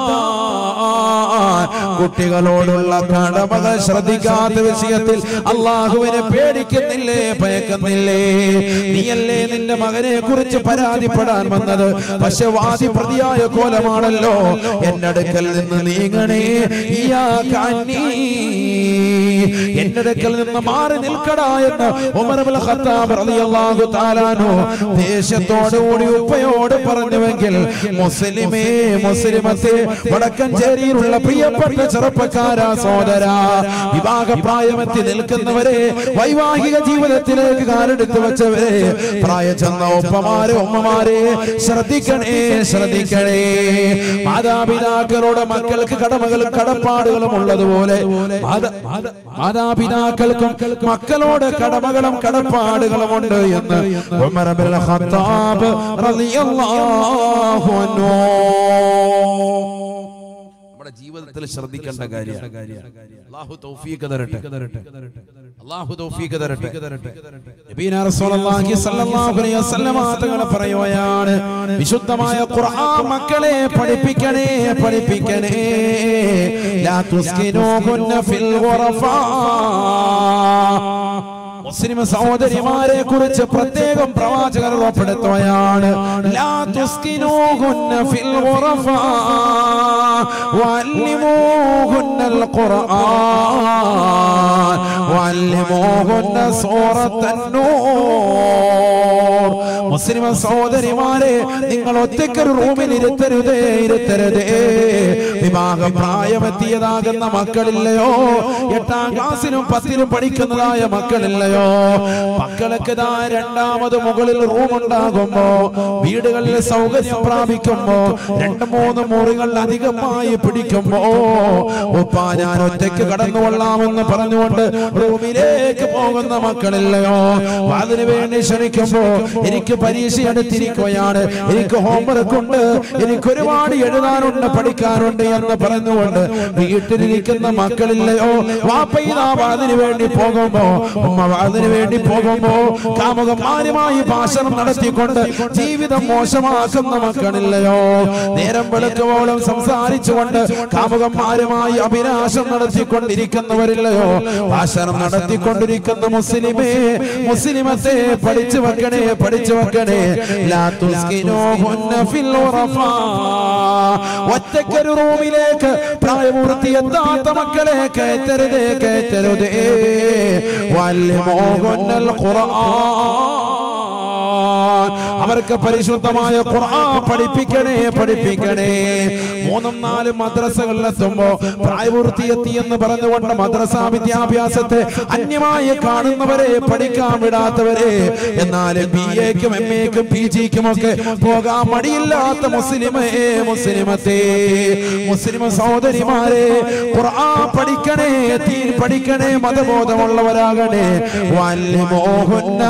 കുട്ടികളോടുള്ള കടമകൾ ശ്രദ്ധിക്കാത്ത വിഷയത്തിൽ അള്ളാഹുവിനെ പേടിക്കുന്നില്ലേ ഭയക്കുന്നില്ലേ നീയല്ലേ നിന്റെ മകനെ കുറിച്ച് പരാതിപ്പെടാൻ വന്നത് പക്ഷെ വാദി പ്രതിയായ കോലമാണല്ലോ എന്റെ അടുക്കൽ നിന്ന് നീങ്ങണേ ഇയാ കന്നീ എന്റെ അടുക്കൽ നിന്ന് മാറി നിൽക്കടാ എന്ന് ഉമർബുൽ ഖത്താബ് റളിയല്ലാഹു തആലാനു ദേശത്തോടുകൂടി ഉപ്പയോട് പറഞ്ഞുവെങ്കിൽ മുസ്ലിമേ മുസ്ലിമത്തെ വടക്കഞ്ചേരിയിലുള്ള പ്രിയപ്പെട്ട ചെറുപ്പക്കാരാ സോദര വിവാഹപ്രായമെത്തി നിൽക്കുന്നവരെ വൈവാഹിക ജീവിതത്തിലേക്ക് കാലെടുത്ത് വെച്ചവരെ പ്രായ ചെന്ന ഉപ്പമാരെ ഉമ്മമാരെ ശ്രദ്ധിക്കണേ ശ്രദ്ധിക്കണേ മാതാപിതാക്കളോട് മക്കൾക്ക് കടമകളും കടപ്പാടുകളും ഉള്ളതുപോലെ മാത- മാത- മാതാപിതാക്കൾക്കും മക്കളോട് കടമകളും കടപ്പാടുകളും ഉണ്ട് എന്ന് ഉമർ ഇബ്നുൽ ഖത്താബ് റളിയല്ലാഹു അൻഹു നമ്മുടെ ജീവിതത്തിൽ ശ്രദ്ധിക്കേണ്ട കാര്യം അല്ലാഹു തൗഫീഖ് തരട്ടെ അല്ലാഹു തൗഫീഖ് തരട്ടെ നബീന റസൂലുള്ളാഹി സ്വല്ലല്ലാഹു അലൈഹി വസല്ലം തങ്ങൾ പറയുകയാണ് വിശുദ്ധമായ ഖുർആൻ മക്കളെ പഠിപ്പിക്കണേ പഠിപ്പിക്കണേ ലാ തുസ്കിനൂഹുന്ന ഫിൽ ഖുറഫാ മുസ്ലിം സഹോദരിമാരെ കുറിച്ച് പ്രത്യേകം പ്രവാചകർ ഉറപ്പെടുത്തുകയാണ് ലാ തുസ്കിനൂഹുന്ന ഫിൽ ഖുറഫ വഅല്ലിമൂഹുന്നൽ ഖുർആൻ വഅല്ലിമൂഹുന്ന സൂറത്തൻ നൂർ മുസ്ലിം സഹോദരിമാരെ നിങ്ങൾ ഒറ്റയ്ക്കൊരു റൂമിൽ ഇരുത്തരുതേ ഇരുത്തരുതേ വിവാഹ പ്രായമെത്തിയതാകുന്ന മക്കളില്ലയോ എട്ടാം ക്ലാസ്സിലും പത്തിലും പഠിക്കുന്നതായ മക്കളില്ലയോ മക്കളൊക്കെ ഇതാ രണ്ടാമത് മുകളിൽ റൂം ഉണ്ടാകുമ്പോ വീടുകളിൽ സൗകര്യം പ്രാപിക്കുമ്പോ രണ്ട് മൂന്ന് മുറികൾ അധികമായി പിടിക്കുമ്പോ ഉപ്പ ഞാൻ ഒറ്റയ്ക്ക് കടന്നുകൊള്ളാമെന്ന് പറഞ്ഞുകൊണ്ട് റൂമിലേക്ക് പോകുന്ന മക്കളില്ലയോ അതിനു വേണ്ടി ക്ഷണിക്കുമ്പോ എനിക്ക് പരീക്ഷ എടുത്തിരിക്കുകയാണ് എനിക്ക് ഹോംവർക്ക് ഉണ്ട് എനിക്ക് ഒരുപാട് എഴുതാനുണ്ട് പഠിക്കാനുണ്ട് എന്ന് പറഞ്ഞുകൊണ്ട് വീട്ടിലിരിക്കുന്ന മക്കളില്ലയോ വാപ്പയിതാ വാതിന് വേണ്ടി പോകുമ്പോ ഉമ്മ വാതിന് വേണ്ടി പോകുമ്പോ കാമുകന്മാരുമായി ഭാഷണം നടത്തിക്കൊണ്ട് ജീവിതം മോശമാക്കുന്ന മക്കളില്ലയോ നേരം വെളുക്കുവോളം സംസാരിച്ചുകൊണ്ട് കാമുകന്മാരുമായി അഭിലാഷം നടത്തിക്കൊണ്ടിരിക്കുന്നവരില്ലയോ ഭാഷണം നടത്തിക്കൊണ്ടിരിക്കുന്ന മുസ്ലിമേ മുസ്ലിമത്തെ പഠിച്ചു വെക്കണേ പഠിച്ചു വെക്കണേ ലാ തുസ്കിനൂഹുന്ന ഫിൽ ഉറഫാ ഒറ്റക്കൊരു റൂമിലേക്ക് പ്രായപൂർത്തി എത്താത്ത മക്കളെ കയറ്റരുതേ കയറ്റരുതേ വല്യമോഹന്നൽ ഖുർആൻ അവർക്ക് പരിശുദ്ധമായ ഖുർആൻ പഠിപ്പിക്കണേ പഠിപ്പിക്കണേ മൂന്നും നാലും മദ്രസകളിൽ എത്തുമ്പോ പ്രായപൂർത്തി എത്തി എന്ന് പറഞ്ഞുകൊണ്ട് മദ്രസ വിദ്യാഭ്യാസത്തെ അന്യമായി കാണുന്നവരെ പഠിക്കാൻ വിടാത്തവരെ എന്നാൽ ബി എക്കും എം എക്കും പി ജിക്കും ഒക്കെ പോകാൻ മടിയില്ലാത്ത മുസ്ലിമേ മുസ്ലിമത്തെ മുസ്ലിം സഹോദരിമാരെ ഖുർആൻ പഠിക്കണേ തീൻ പഠിക്കണേ മതബോധമുള്ളവരാകണേ വല്യമോഹന്ന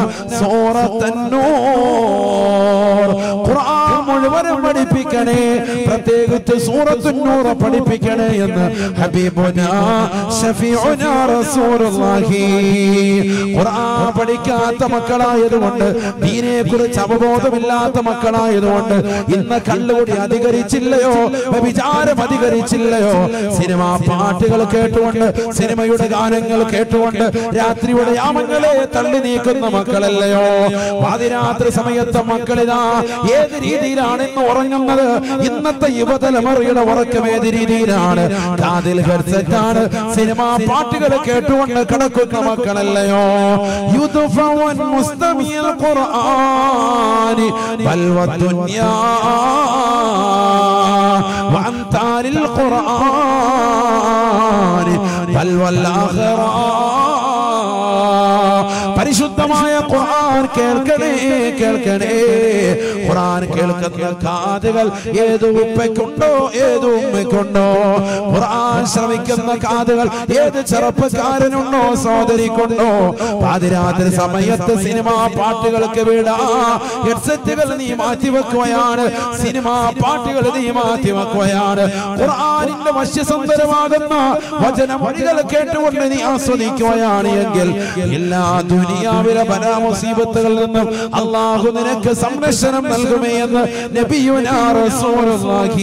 സൂറത്തന്നൂർ ഖുർആൻ മുഴുവനും പഠിപ്പിക്കണേ പ്രത്യേകിച്ച് സൂറത്തുന്നൂർ പഠിപ്പിക്കണേ എന്ന് ഹബീബുന ഷഫീഉന റസൂലുള്ളാഹി ഖുർആൻ പഠിക്കാത്ത മക്കളായതുകൊണ്ട് ദീനെ കുറിച്ച് അവബോധമില്ലാത്ത മക്കളായതുകൊണ്ട് ഇന്ന് കള്ളുകൂടി അധികരിച്ചില്ലയോ വിചാരം അധികരിച്ചില്ലയോ സിനിമാ പാട്ടുകൾ കേട്ടുകൊണ്ട് സിനിമയുടെ ഗാനങ്ങൾ കേട്ടുകൊണ്ട് രാത്രിയുടെ യാമങ്ങളെ തള്ളി നീക്കുന്ന മക്കളല്ലയോ പാതിരാത്രി സമയത്ത് മക്കളിതാ ഏത് രീതിയിലാണ് ഇന്ന് ഉറങ്ങുന്നത് ഇന്നത്തെ യുവതലമുറയുടെ ഉറക്കം ഏത് രീതിയിലാണ് കാതിൽ ഹെഡ്സെറ്റാണ് സിനിമാ പാട്ടുകൾ കേട്ടുകൊണ്ട് കിടക്കുന്ന മക്കളല്ലയോ യുദ്ഫവൻ മുസ്തമിയൽ ഖുർആനി ബൽവ ദുനിയാ وأمثال القرآن بل والآخرة പരിശുദ്ധമായ ഖുർആൻ കേൾക്കണേ കേൾക്കണേ ഖുർആൻ കേൾക്കുന്ന കാതുകൾ ഏത് ഉപ്പയ്ക്കുണ്ടോ ഏത് ഉമ്മയ്ക്കുണ്ടോ ഖുർആൻ ശ്രമിക്കുന്ന കാതുകൾ ഏത് ചെറുപ്പക്കാരനുണ്ടോ സഹോദരിക്കുണ്ടോ പാതിരാത്രി സമയത്ത് സിനിമാ പാട്ടുകൾക്ക് വിടാ ഹെഡ്സെറ്റുകൾ നീ മാറ്റിവെക്കുകയാണ് സിനിമാ പാട്ടുകൾ നീ മാറ്റിവെക്കുകയാണ് ഖുർആനിന്റെ വശ്യസുന്ദരമാകുന്ന വചനമൊഴികൾ കേട്ടുകൊണ്ട് നീ ആസ്വദിക്കുകയാണ് എങ്കിൽ എല്ലാ ദുനിയാവിലെ പല മുസീബത്തുകളിൽ നിന്നും അള്ളാഹു നിനക്ക് സംരക്ഷണം നൽകുമേ എന്ന് നബിയുനാ റസൂലുള്ളാഹി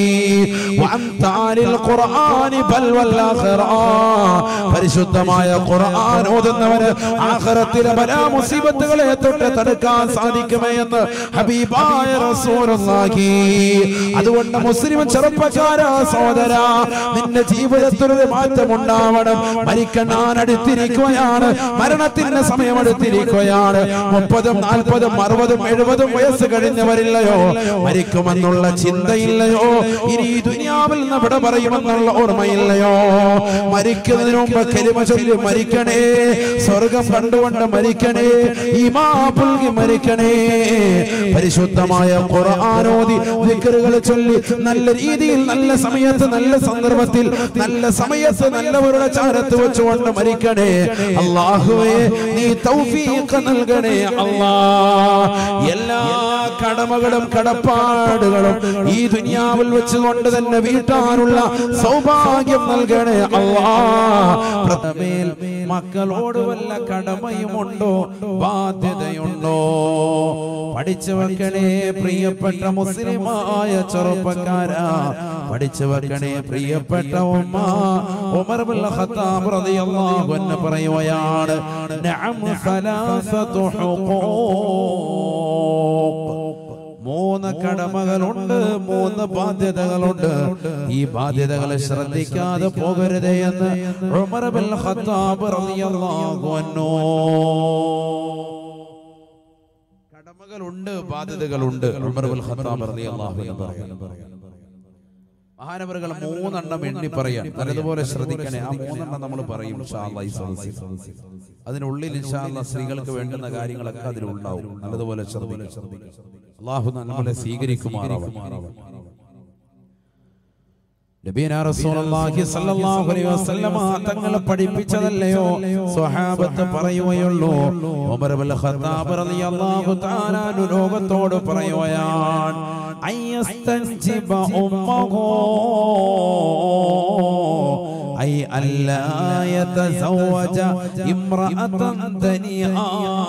വഅംതാലിൽ ഖുർആനി ബൽ വൽ ആഖിറ പരിശുദ്ധമായ ഖുർആൻ ഓതുന്നവന് ആഖിറത്തിലെ പല മുസീബത്തുകളെ തൊട്ട് തടുക്കാൻ സാധിക്കുമേ എന്ന് ഹബീബായ റസൂലുള്ളാഹി അതുകൊണ്ട് മുസ്ലിം ചെറുപ്പക്കാര സഹോദര നിന്റെ ജീവിതത്തിൽ ഒരു മാറ്റം ഉണ്ടാവണം മരിക്കണ്ണാൻ അടുത്തിരിക്കുകയാണ് മരണത്തിന്റെ സമയം അടുത്തിരിക്കുകയാണ് മുപ്പതും നാൽപ്പതും അറുപതും എഴുപതും വയസ്സ് കഴിഞ്ഞവരില്ലയോ മരിക്കുമെന്നുള്ള ചിന്തയില്ലയോ ഇനി ഈ ദുനിയാവിൽ നിന്ന് വിട പറയുമെന്നുള്ള ഓർമ്മയില്ലയോ മരിക്കുന്നതിന് മുമ്പ് കരിമ ചൊല്ലി മരിക്കണേ സ്വർഗം കണ്ടുകൊണ്ട് മരിക്കണേ ഈമാ പുൽകി മരിക്കണേ പരിശുദ്ധമായ ഖുർആാനോദി വിക്കറുകൾ ചൊല്ലി നല്ല രീതിയിൽ നല്ല സമയത്ത് നല്ല സന്ദർഭത്തിൽ നല്ല സമയത്ത് നല്ലവരുടെ ചാരത്ത് വെച്ചുകൊണ്ട് മരിക്കണേ അള്ളാഹുവേ നീ തൗഫീഖ് നൽകണേ അല്ലാ എല്ലാ കടമകളും കടപ്പാടുകളും ഈ ദുനിയാവിൽ വെച്ചുകൊണ്ട് തന്നെ വീട്ടാനുള്ള സൗഭാഗ്യം നൽകണേ അല്ലാ പ്രഥമേൽ മക്കളോട് വല്ല കടമയുമുണ്ടോ ബാധ്യതയുണ്ടോ പഠിച്ചു വെക്കണേ പ്രിയപ്പെട്ട മുസ്ലിമായ ചെറുപ്പക്കാരാ പഠിച്ചു വെക്കണേ പ്രിയപ്പെട്ട ഉമ്മ ഉമർ ബിൻ ഖത്താബ് റളിയല്ലാഹു അൻഹു പറയുകയാണ് നഅം സലാസതു ഹുഖൂഖ് മൂന്ന് കടമകളുണ്ട് മൂന്ന് ബാധ്യതകളുണ്ട് ഈ ബാധ്യതകളെ ശ്രദ്ധിക്കാതെ പോകരുത് എന്ന് ഉമർ ബിൻ ഖത്താബ് റളിയല്ലാഹു അൻഹു കടമകളുണ്ട് ബാധ്യതകളുണ്ട് ഉമർ ബിൻ ഖത്താബ് റളിയല്ലാഹു അൻഹു പറയുന്നു മഹാനവറുകൾ മൂന്നെണ്ണം എണ്ണി പറയാൻ നല്ലതുപോലെ ശ്രദ്ധിക്കണേ ആ മൂന്നെണ്ണം നമ്മൾ പറയും ഇൻഷാ അല്ലാഹ് ഈ സദസ്സിൽ. അതിനുള്ളിൽ ഇൻഷാ അല്ലാഹ് സ്ത്രീകൾക്ക് വേണ്ടുന്ന കാര്യങ്ങളൊക്കെ അതിലുണ്ടാവും നല്ലതുപോലെ ശ്രദ്ധിക്കണം അള്ളാഹു നമ്മളെ സ്വീകരിക്കുമാറാവട്ടെ നബീന റസൂലുള്ളാഹി സ്വല്ലല്ലാഹു അലൈഹി വസല്ലമ തങ്ങളെ പഠിപ്പിച്ചതല്ലയോ സ്വഹാബത്ത് പറയുകയുള്ളൂ ഉമർ ഇബ്നുൽ ഖത്താബ് റളിയല്ലാഹു തആല അൻഹു ലോകത്തോട് പറയുകയാണ് അയ്യസ്തൻജിബ ഉമ്മഹു ഐ അല്ലാ യതസവജ ഇംറഅതൻ ദനിആ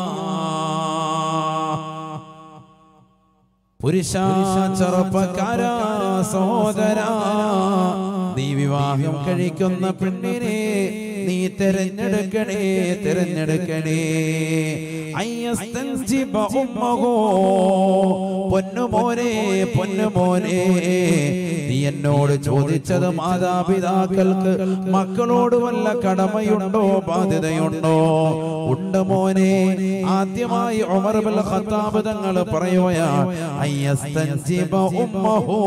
പുരുഷ ചെറുപ്പക്കാര സഹോദര നീ വിവാഹം കഴിക്കുന്ന പെണ്ണിനെ നീ തെരഞ്ഞെടുക്കണേ തെരഞ്ഞെടുക്കണേ അയ്യസ്തൻജിബ ഉമ്മഹോ പൊന്നുമോനെ പൊന്നുമോനെ നീ എന്നോട് ചോദിച്ചത് മാതാപിതാക്കൾക്ക് മക്കളോട് വല്ല കടമയുണ്ടോ ബാധ്യതയുണ്ടോ ഉണ്ട് മോനെ ആദ്യമായി ഉമർ ബിൻ ഖത്താബ് തങ്ങൾ പറയുകയാ അയ്യസ്തൻജിബ ഉമ്മഹോ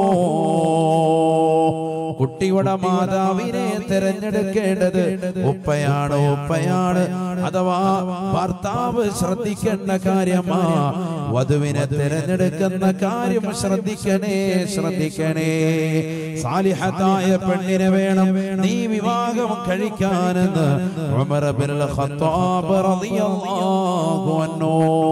കുട്ടിയുടെ മാതാവിനെ തിരഞ്ഞെടുക്കേണ്ടത് ഉപ്പയാണ് ഉപ്പയാണ് അഥവാ ഭർത്താവ് ശ്രദ്ധിക്കേണ്ട കാര്യമാ വധുവിനെ തിരഞ്ഞെടുക്കുന്ന കാര്യം ശ്രദ്ധിക്കണേ ശ്രദ്ധിക്കണേ സാലിഹത്തായ പെണ്ണിനെ വേണം നീ വിവാഹം കഴിക്കാനെന്ന് ഉമർ ബിൻ ഖത്താബ് റളിയല്ലാഹു അൻഹു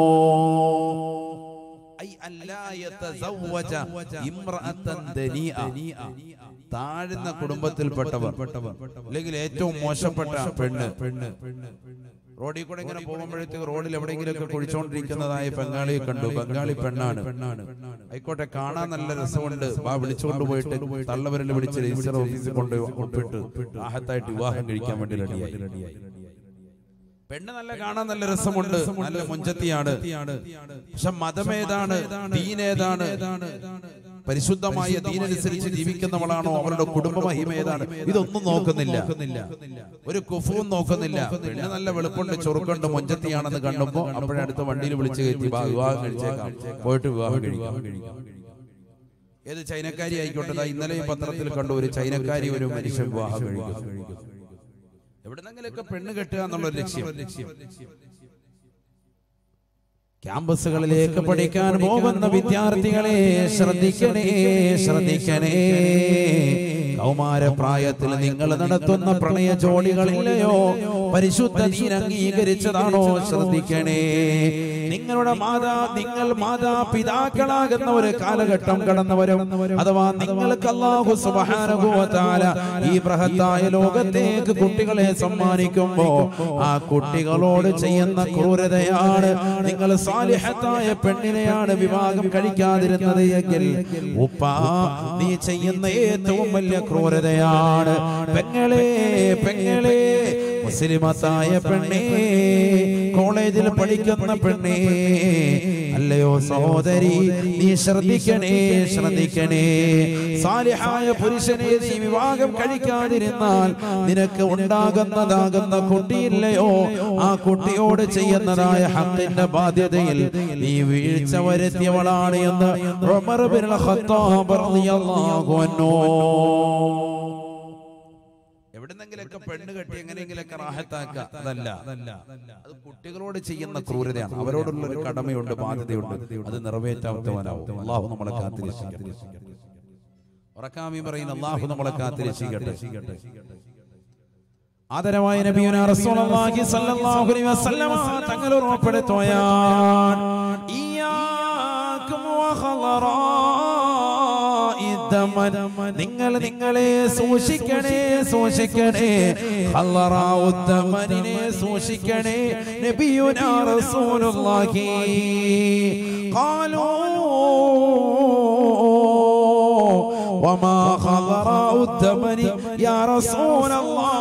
ഐ അല്ലാ യതസവ്വജ ഇംറഅതൻ ദനീഅ താഴ്ന്ന കുടുംബത്തിൽപ്പെട്ടവർ അല്ലെങ്കിൽ ഏറ്റവും മോശപ്പെട്ട പെണ്ണ് പെണ്ണ് റോഡിൽ കൂടെ ഇങ്ങനെ പോകുമ്പോഴത്തേക്ക് റോഡിൽ എവിടെയെങ്കിലുമൊക്കെ കുഴിച്ചുകൊണ്ടിരിക്കുന്നതായ ബംഗാളിയെ കണ്ടു ബംഗാളി പെണ്ണാണ് ആയിക്കോട്ടെ കാണാൻ നല്ല രസമുണ്ട് വാ വിളിച്ചുകൊണ്ട് പോയിട്ട് തള്ളവരിൽ വിളിച്ച് രജിസ്റ്റർ ഓഫീസിൽ കൊണ്ട് ഒപ്പിട്ട് ആഹത്തായിട്ട് വിവാഹം കഴിക്കാൻ വേണ്ടി റെഡിയായി പെണ്ണ് നല്ല കാണാൻ നല്ല രസമുണ്ട് നല്ല മുഞ്ചത്തിയാണ് പക്ഷെ മതമേതാണ് ദീനേതാണ് പരിശുദ്ധമായ ദീനനുസരിച്ച് ജീവിക്കുന്നവളാണോ അവരുടെ കുടുംബ മഹിമ ഏതാണ് ഇതൊന്നും നോക്കുന്നില്ല ഒരു കുഫുവും നോക്കുന്നില്ല പെണ്ണ് നല്ല വെളുപ്പുണ്ട് ചൊറുക്കുണ്ട് മുഞ്ചത്തിയാണെന്ന് കണ്ടപ്പോ അപ്പോഴേ അടുത്ത വണ്ടിയിൽ വിളിച്ചു കയറ്റി "വാ, വിവാഹം കഴിച്ചേക്കാം പോയിട്ട് വിവാഹം കഴിക്കാം ഏത് ചൈനക്കാരി ആയിക്കോട്ടെ ദാ ഇന്നലെ ഈ പത്രത്തിൽ കണ്ടു ഒരു ചൈനക്കാരി ഒരു മനുഷ്യൻ വിവാഹം കഴിക്കും എവിടെന്നെങ്കിലൊക്കെ പെണ്ണ് കെട്ടുക എന്നുള്ള ലക്ഷ്യം ക്യാമ്പസുകളിലേക്ക് പഠിക്കാൻ പോകുന്ന വിദ്യാർത്ഥികളെ ശ്രദ്ധിക്കണേ ശ്രദ്ധിക്കണേ കൗമാരപ്രായത്തിൽ നിങ്ങൾ നടത്തുന്ന പ്രണയ ജോലികളില്ലയോ പരിശുദ്ധ നീൻ അംഗീകരിച്ചതാണോ ശ്രദ്ധിക്കണേ നിങ്ങളുടെ മാതാ നിങ്ങൾ മാതാപിതാക്കളാകുന്ന ഒരു കാലഘട്ടം കടന്നവരും അഥവാ നിങ്ങൾക്ക് അല്ലാഹു സുബ്ഹാനഹു വ തആല ഈ ബൃഹത്തായ ലോകത്തേക്ക് കുട്ടികളെ സമ്മാനിക്കുമ്പോ ആ കുട്ടികളോട് ചെയ്യുന്ന ക്രൂരതയാണ് നിങ്ങൾ സാലിഹത്തായ പെണ്ണിനെയാണ് വിവാഹം കഴിക്കാതിരുന്നത് എങ്കിൽ ഉപ്പ നീ ചെയ്യുന്ന ഏറ്റവും വലിയ ക്രൂരതയാണ് പെങ്ങളെ പെങ്ങളെ മുസ്ലിമത്തായ പെണ്ണേ കോളേജിൽ പഠിക്കുന്ന പെണ്ണേ അല്ലയോ സഹോദരി നീ ശ്രദ്ധിക്കണേ ശ്രദ്ധിക്കണേ സാലിഹായ പുരുഷനെ നീ വിവാഹം കഴിക്കാതിരുന്നാൽ നിനക്ക് ഉണ്ടാകുന്നതാകുന്ന കുട്ടിയില്ലയോ ആ കുട്ടിയോട് ചെയ്യുന്നതായ ഹക്കിന്റെ ബാധ്യതയിൽ നീ വീഴ്ച വരുത്തിയവളാണ് എന്ന് ഉമർ ബിൻ ഖത്താബ് റളിയല്ലാഹു അൻഹു എവിടെന്നെങ്കിലൊക്കെ പെണ്ണ് കെട്ടി എങ്ങനെയെങ്കിലൊക്കെ റാഹത്താക്കുക അതല്ല അത് കുട്ടികളോട് ചെയ്യുന്ന ക്രൂരതയാണ് അവരോടുള്ള ഒരു കടമയുണ്ട് ബാധ്യതയുണ്ട് അത് നിറവേറ്റാത്തവനാവും അള്ളാഹു നമ്മളെ കാത്തിരക്ഷിക്കട്ടെ ഉറക്കാമി പറയുന്ന അള്ളാഹു നമ്മളെ കാത്തിരക്ഷിക്കട്ടെ ആദരവായ നബിയുന റസൂലുള്ളാഹി സ്വല്ലല്ലാഹു അലൈഹി വസല്ലമ തങ്ങൾ ഓർമ്മപ്പെടുത്തുകയാണ് ഇയ്യാകും വഖളറാഇ ദമൻ നിങ്ങൾ നിങ്ങളെ സൂക്ഷിക്കണേ സൂക്ഷിക്കണേ ഖളറാഉദ്ദമനിനെ സൂക്ഷിക്കണേ നബിയുന റസൂലുള്ളാഹി ഖാലൂ وما خضراء الدمن يا رسول الله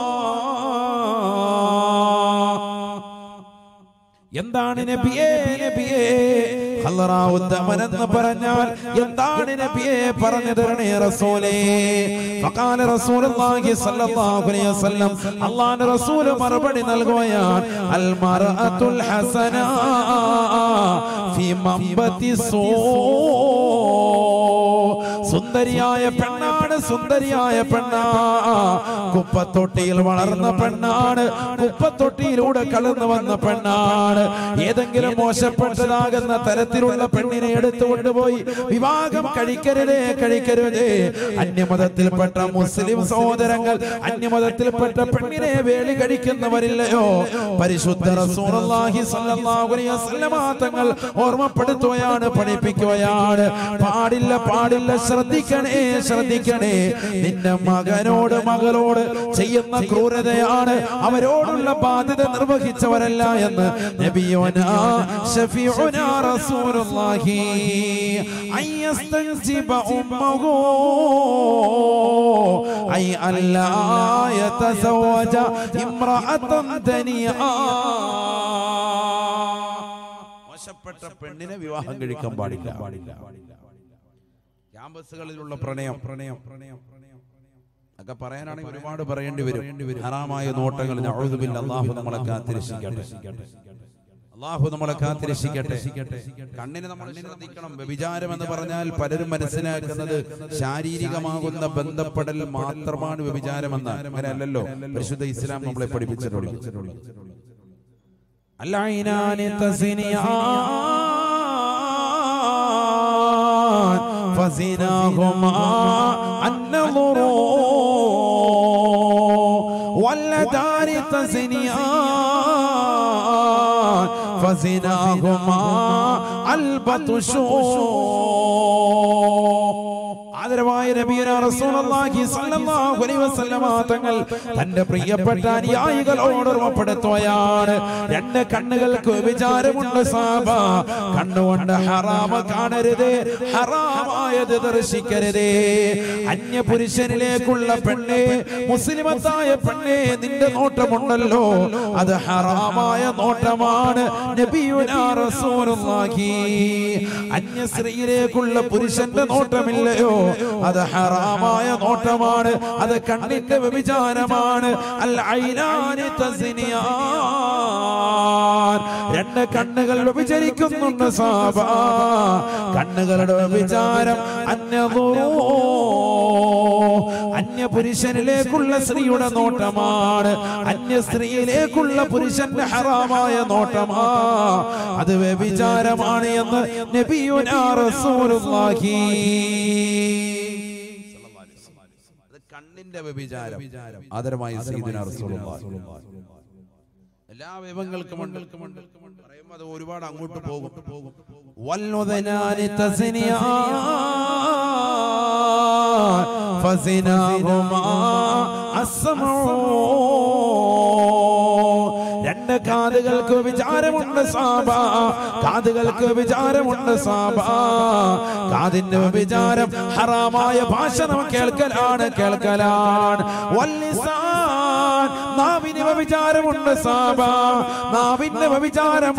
എന്താണ് നബിയേ നബിയേ ഖല്ലറാവുദ്ദമൻ എന്ന് പറഞ്ഞാൽ എന്താണ് നബിയെ പറഞ്ഞു തരണേ റസൂലേ ഫഖാല റസൂലുള്ളാഹി സ്വല്ലല്ലാഹു അലൈഹി വസല്ലം അല്ലാഹുവിന്റെ റസൂൽ മറുപടി നൽകുകയാണ് അൽ മർഅത്തുൽ ഹസന ഫി മംബതി സൂ സുന്ദരിയായ പെണ്ണാണ് സുന്ദരിയായ പെണ്ണാ കുപ്പത്തൊട്ടിയിൽ വളർന്ന പെണ്ണാണ് കുപ്പത്തൊട്ടിയിലൂടെ കടന്നു വന്ന പെണ്ണാണ് ഏതെങ്കിലും മോശപ്പെട്ടതാകുന്ന തരത്തിലുള്ള പെണ്ണിനെ എടുത്തുകൊണ്ടുപോയി വിവാഹം കഴിക്കരുതേ കഴിക്കരുതേ അന്യമതത്തിൽപ്പെട്ട മുസ്ലിം സഹോദരങ്ങൾ അന്യമതത്തിൽപ്പെട്ട പെണ്ണിനെ വേലി കഴിക്കുന്നവരില്ലയോ പരിശുദ്ധ റസൂലുള്ളാഹി സ്വല്ലല്ലാഹു അലൈഹി വസല്ലമ തങ്ങൾ ഓർമ്മപ്പെടുത്തുകയാണ് പഠിപ്പിക്കുകയാണ് പാടില്ല പാടില്ല ശ്രദ്ധിക്കണേ ശ്രദ്ധിക്കണേ നിന്റെ മകനോട് മകളോട് ചെയ്യുന്ന ക്രൂരതയാണ് അവരോടുള്ള ബാധ്യത നിർവഹിച്ചവരല്ല എന്ന് നബിയോനാ ഷഫീഉനാ റസൂലുള്ളാഹി അയ്യസ്തൻസിബ ഉമ്മഹു ഐ അല്ലാ യതസവജ ഇംറഅതൻ ദനിയാ മോശപ്പെട്ട പെണ്ണിനെ വിവാഹം കഴിക്കാൻ പാടില്ല പാടില്ല ക്യാമ്പസുകളിലുള്ള പ്രണയം പ്രണയം പ്രണയം ഒക്കെ പറയാനാണെങ്കിൽ ഒരുപാട് പറയേണ്ടി വരും ഹറാമായ നോട്ടങ്ങൾ നഅൂദുബില്ല അല്ലാഹു നമ്മളെ കാത്തിരക്ഷിക്കട്ടെ അള്ളാഹു നമ്മളെ കാത്തിരക്ഷിക്കട്ടെ കണ്ണിന് നമ്മൾ ശ്രദ്ധിക്കണം വ്യഭിചാരം എന്ന് പറഞ്ഞാൽ പലരും മനസ്സിലാക്കുന്നത് ശാരീരികമാകുന്ന ബന്ധപ്പെടൽ മാത്രമാണ് വ്യഭിചാരമെന്ന് അങ്ങനെയല്ലല്ലോ പരിശുദ്ധ ഇസ്ലാം നമ്മളെ പഠിപ്പിച്ചിട്ടുള്ളത് العينان تزنيان فزناهما النظر واللدان تزنيان فزناهما البطش ആദരവായ നബിയന റസൂലുള്ളാഹി സ്വല്ലല്ലാഹു അലൈഹി വസല്ലമ തങ്ങൾ തന്റെ പ്രിയപ്പെട്ട അനുയായികളോട് ഓർമ്മപ്പെടുത്തുകയാണ് രണ്ട് കണ്ണുകൾക്ക് വിചാരമുണ്ട് സാബ കണ്ണുകൊണ്ട് ഹറാമ കാണരുത് ഹറാമായത് ദർശിക്കരുതേ അന്യ പുരുഷനിലേക്കുള്ള പെണ്ണെ മുസ്ലിമത്തായ പെണ്ണെ നിന്റെ നോട്ടമുണ്ടല്ലോ അത് ഹറാമായ നോട്ടമാണ് നബിയുനാ റസൂലുള്ളാഹി അന്യ സ്ത്രീയിലേക്കുള്ള പുരുഷന്റെ നോട്ടമില്ലയോ അത് ഹറാമായ നോട്ടമാണ് അത് കണ്ണിന്റെ വ്യഭിചാരമാണ് അൽ ഐനാനി തസ്നിയാൻ രണ്ട് കണ്ണുകൾ വ്യഭിചരിക്കുന്നുണ്ട് സാബ കണ്ണുകളുടെ വ്യഭിചാരം അന്യദുറൂ അന്യ പുരുഷനിലേക്കുള്ള സ്ത്രീയുടെ നോട്ടമാണ് അന്യ സ്ത്രീയിലേക്കുള്ള പുരുഷന്റെ ഹറാമായ നോട്ടമാ അത് വ്യഭിചാരമാണ് എന്ന് നബിയുനാ റസൂലുള്ളാഹി അത് കണ്ണിന്റെ വ്യഭിചാരം ആദരമായി സയ്യിദുനാ റസൂലുള്ളാഹി എല്ലാ വിഭവങ്ങൾക്കും ഉണ്ട് പറയുമ്പോൾ അത് ഒരുപാട് അങ്ങോട്ട് പോകും വല്ലുദനാനി തസ്നിയാൻ ഫസിനാഹുമാ അസ്സമഊ രണ്ട് കാതുകൾക്ക് വിചാരമുണ്ട് സാബ കാതുകൾക്ക് വിചാരമുണ്ട് സാബ കാതിന്റെ വിചാരം ഹറാമായ ഭാഷണം കേൾക്കലാണ് കേൾക്കലാണ് വല്ലിസാൻ നാവിന് വിചാരമുണ്ട് സാബ നാവിന്റെ വിചാരം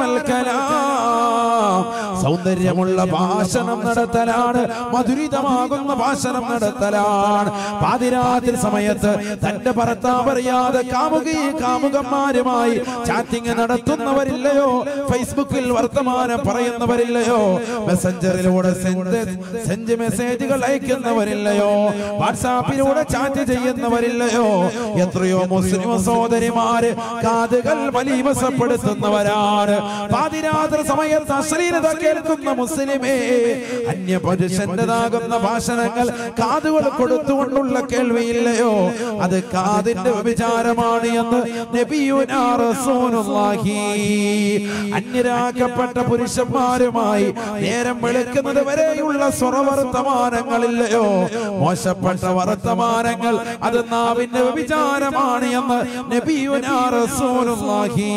സൗന്ദര്യമുള്ള ഭാഷണം നടത്തലാണ് മധുരിതമാകുന്ന ഭാഷണം നടത്തലാണ് പാതിരാത്രി സമയത്ത് തന്റെ ഭർത്താവ് അറിയാതെ കാമുകി കാമുകന്മാരുമായി ചാറ്റിംഗ് നടത്തുന്നവരില്ലയോ ഫേസ്ബുക്കിൽ വർത്തമാനം പറയുന്നവരില്ലയോ മെസ്സഞ്ചറിലൂടെ സെഞ്ച് മെസ്സേജുകൾ അയക്കുന്നവരില്ലയോ വാട്സാപ്പിലൂടെ ചാറ്റ് ചെയ്യുന്നവരില്ലയോ എത്രയോ മുസ്ലിം സഹോദരിമാര് കാതുകൾ വലിമസപ്പെടുത്തുന്നവരാണ് പാതിരാത്രി സമയത്ത് അശ്ലീലത കേൾക്കുന്ന മുസ്ലിമേ അന്യ പുരുഷന്റേതാകുന്ന ഭാഷണങ്ങൾ കാതുകൾ കൊടുത്തുകൊണ്ടുള്ള കേൾവിയില്ലയോ അത് കാതിന്റെ വിചാരമാണ് എന്ന് നബിയുനാ റസൂലുള്ളാഹി അന്യരാക്കപ്പെട്ട പുരുഷന്മാരുമായി നേരം വെളുക്കുന്നത് വരെയുള്ള സ്വറവർത്തമാനങ്ങളില്ലയോ മോശപ്പെട്ട വർത്തമാനങ്ങൾ അത് നാവിന്റെ വിചാരമാണ് എന്ന് നബിയുനാ റസൂലുള്ളാഹി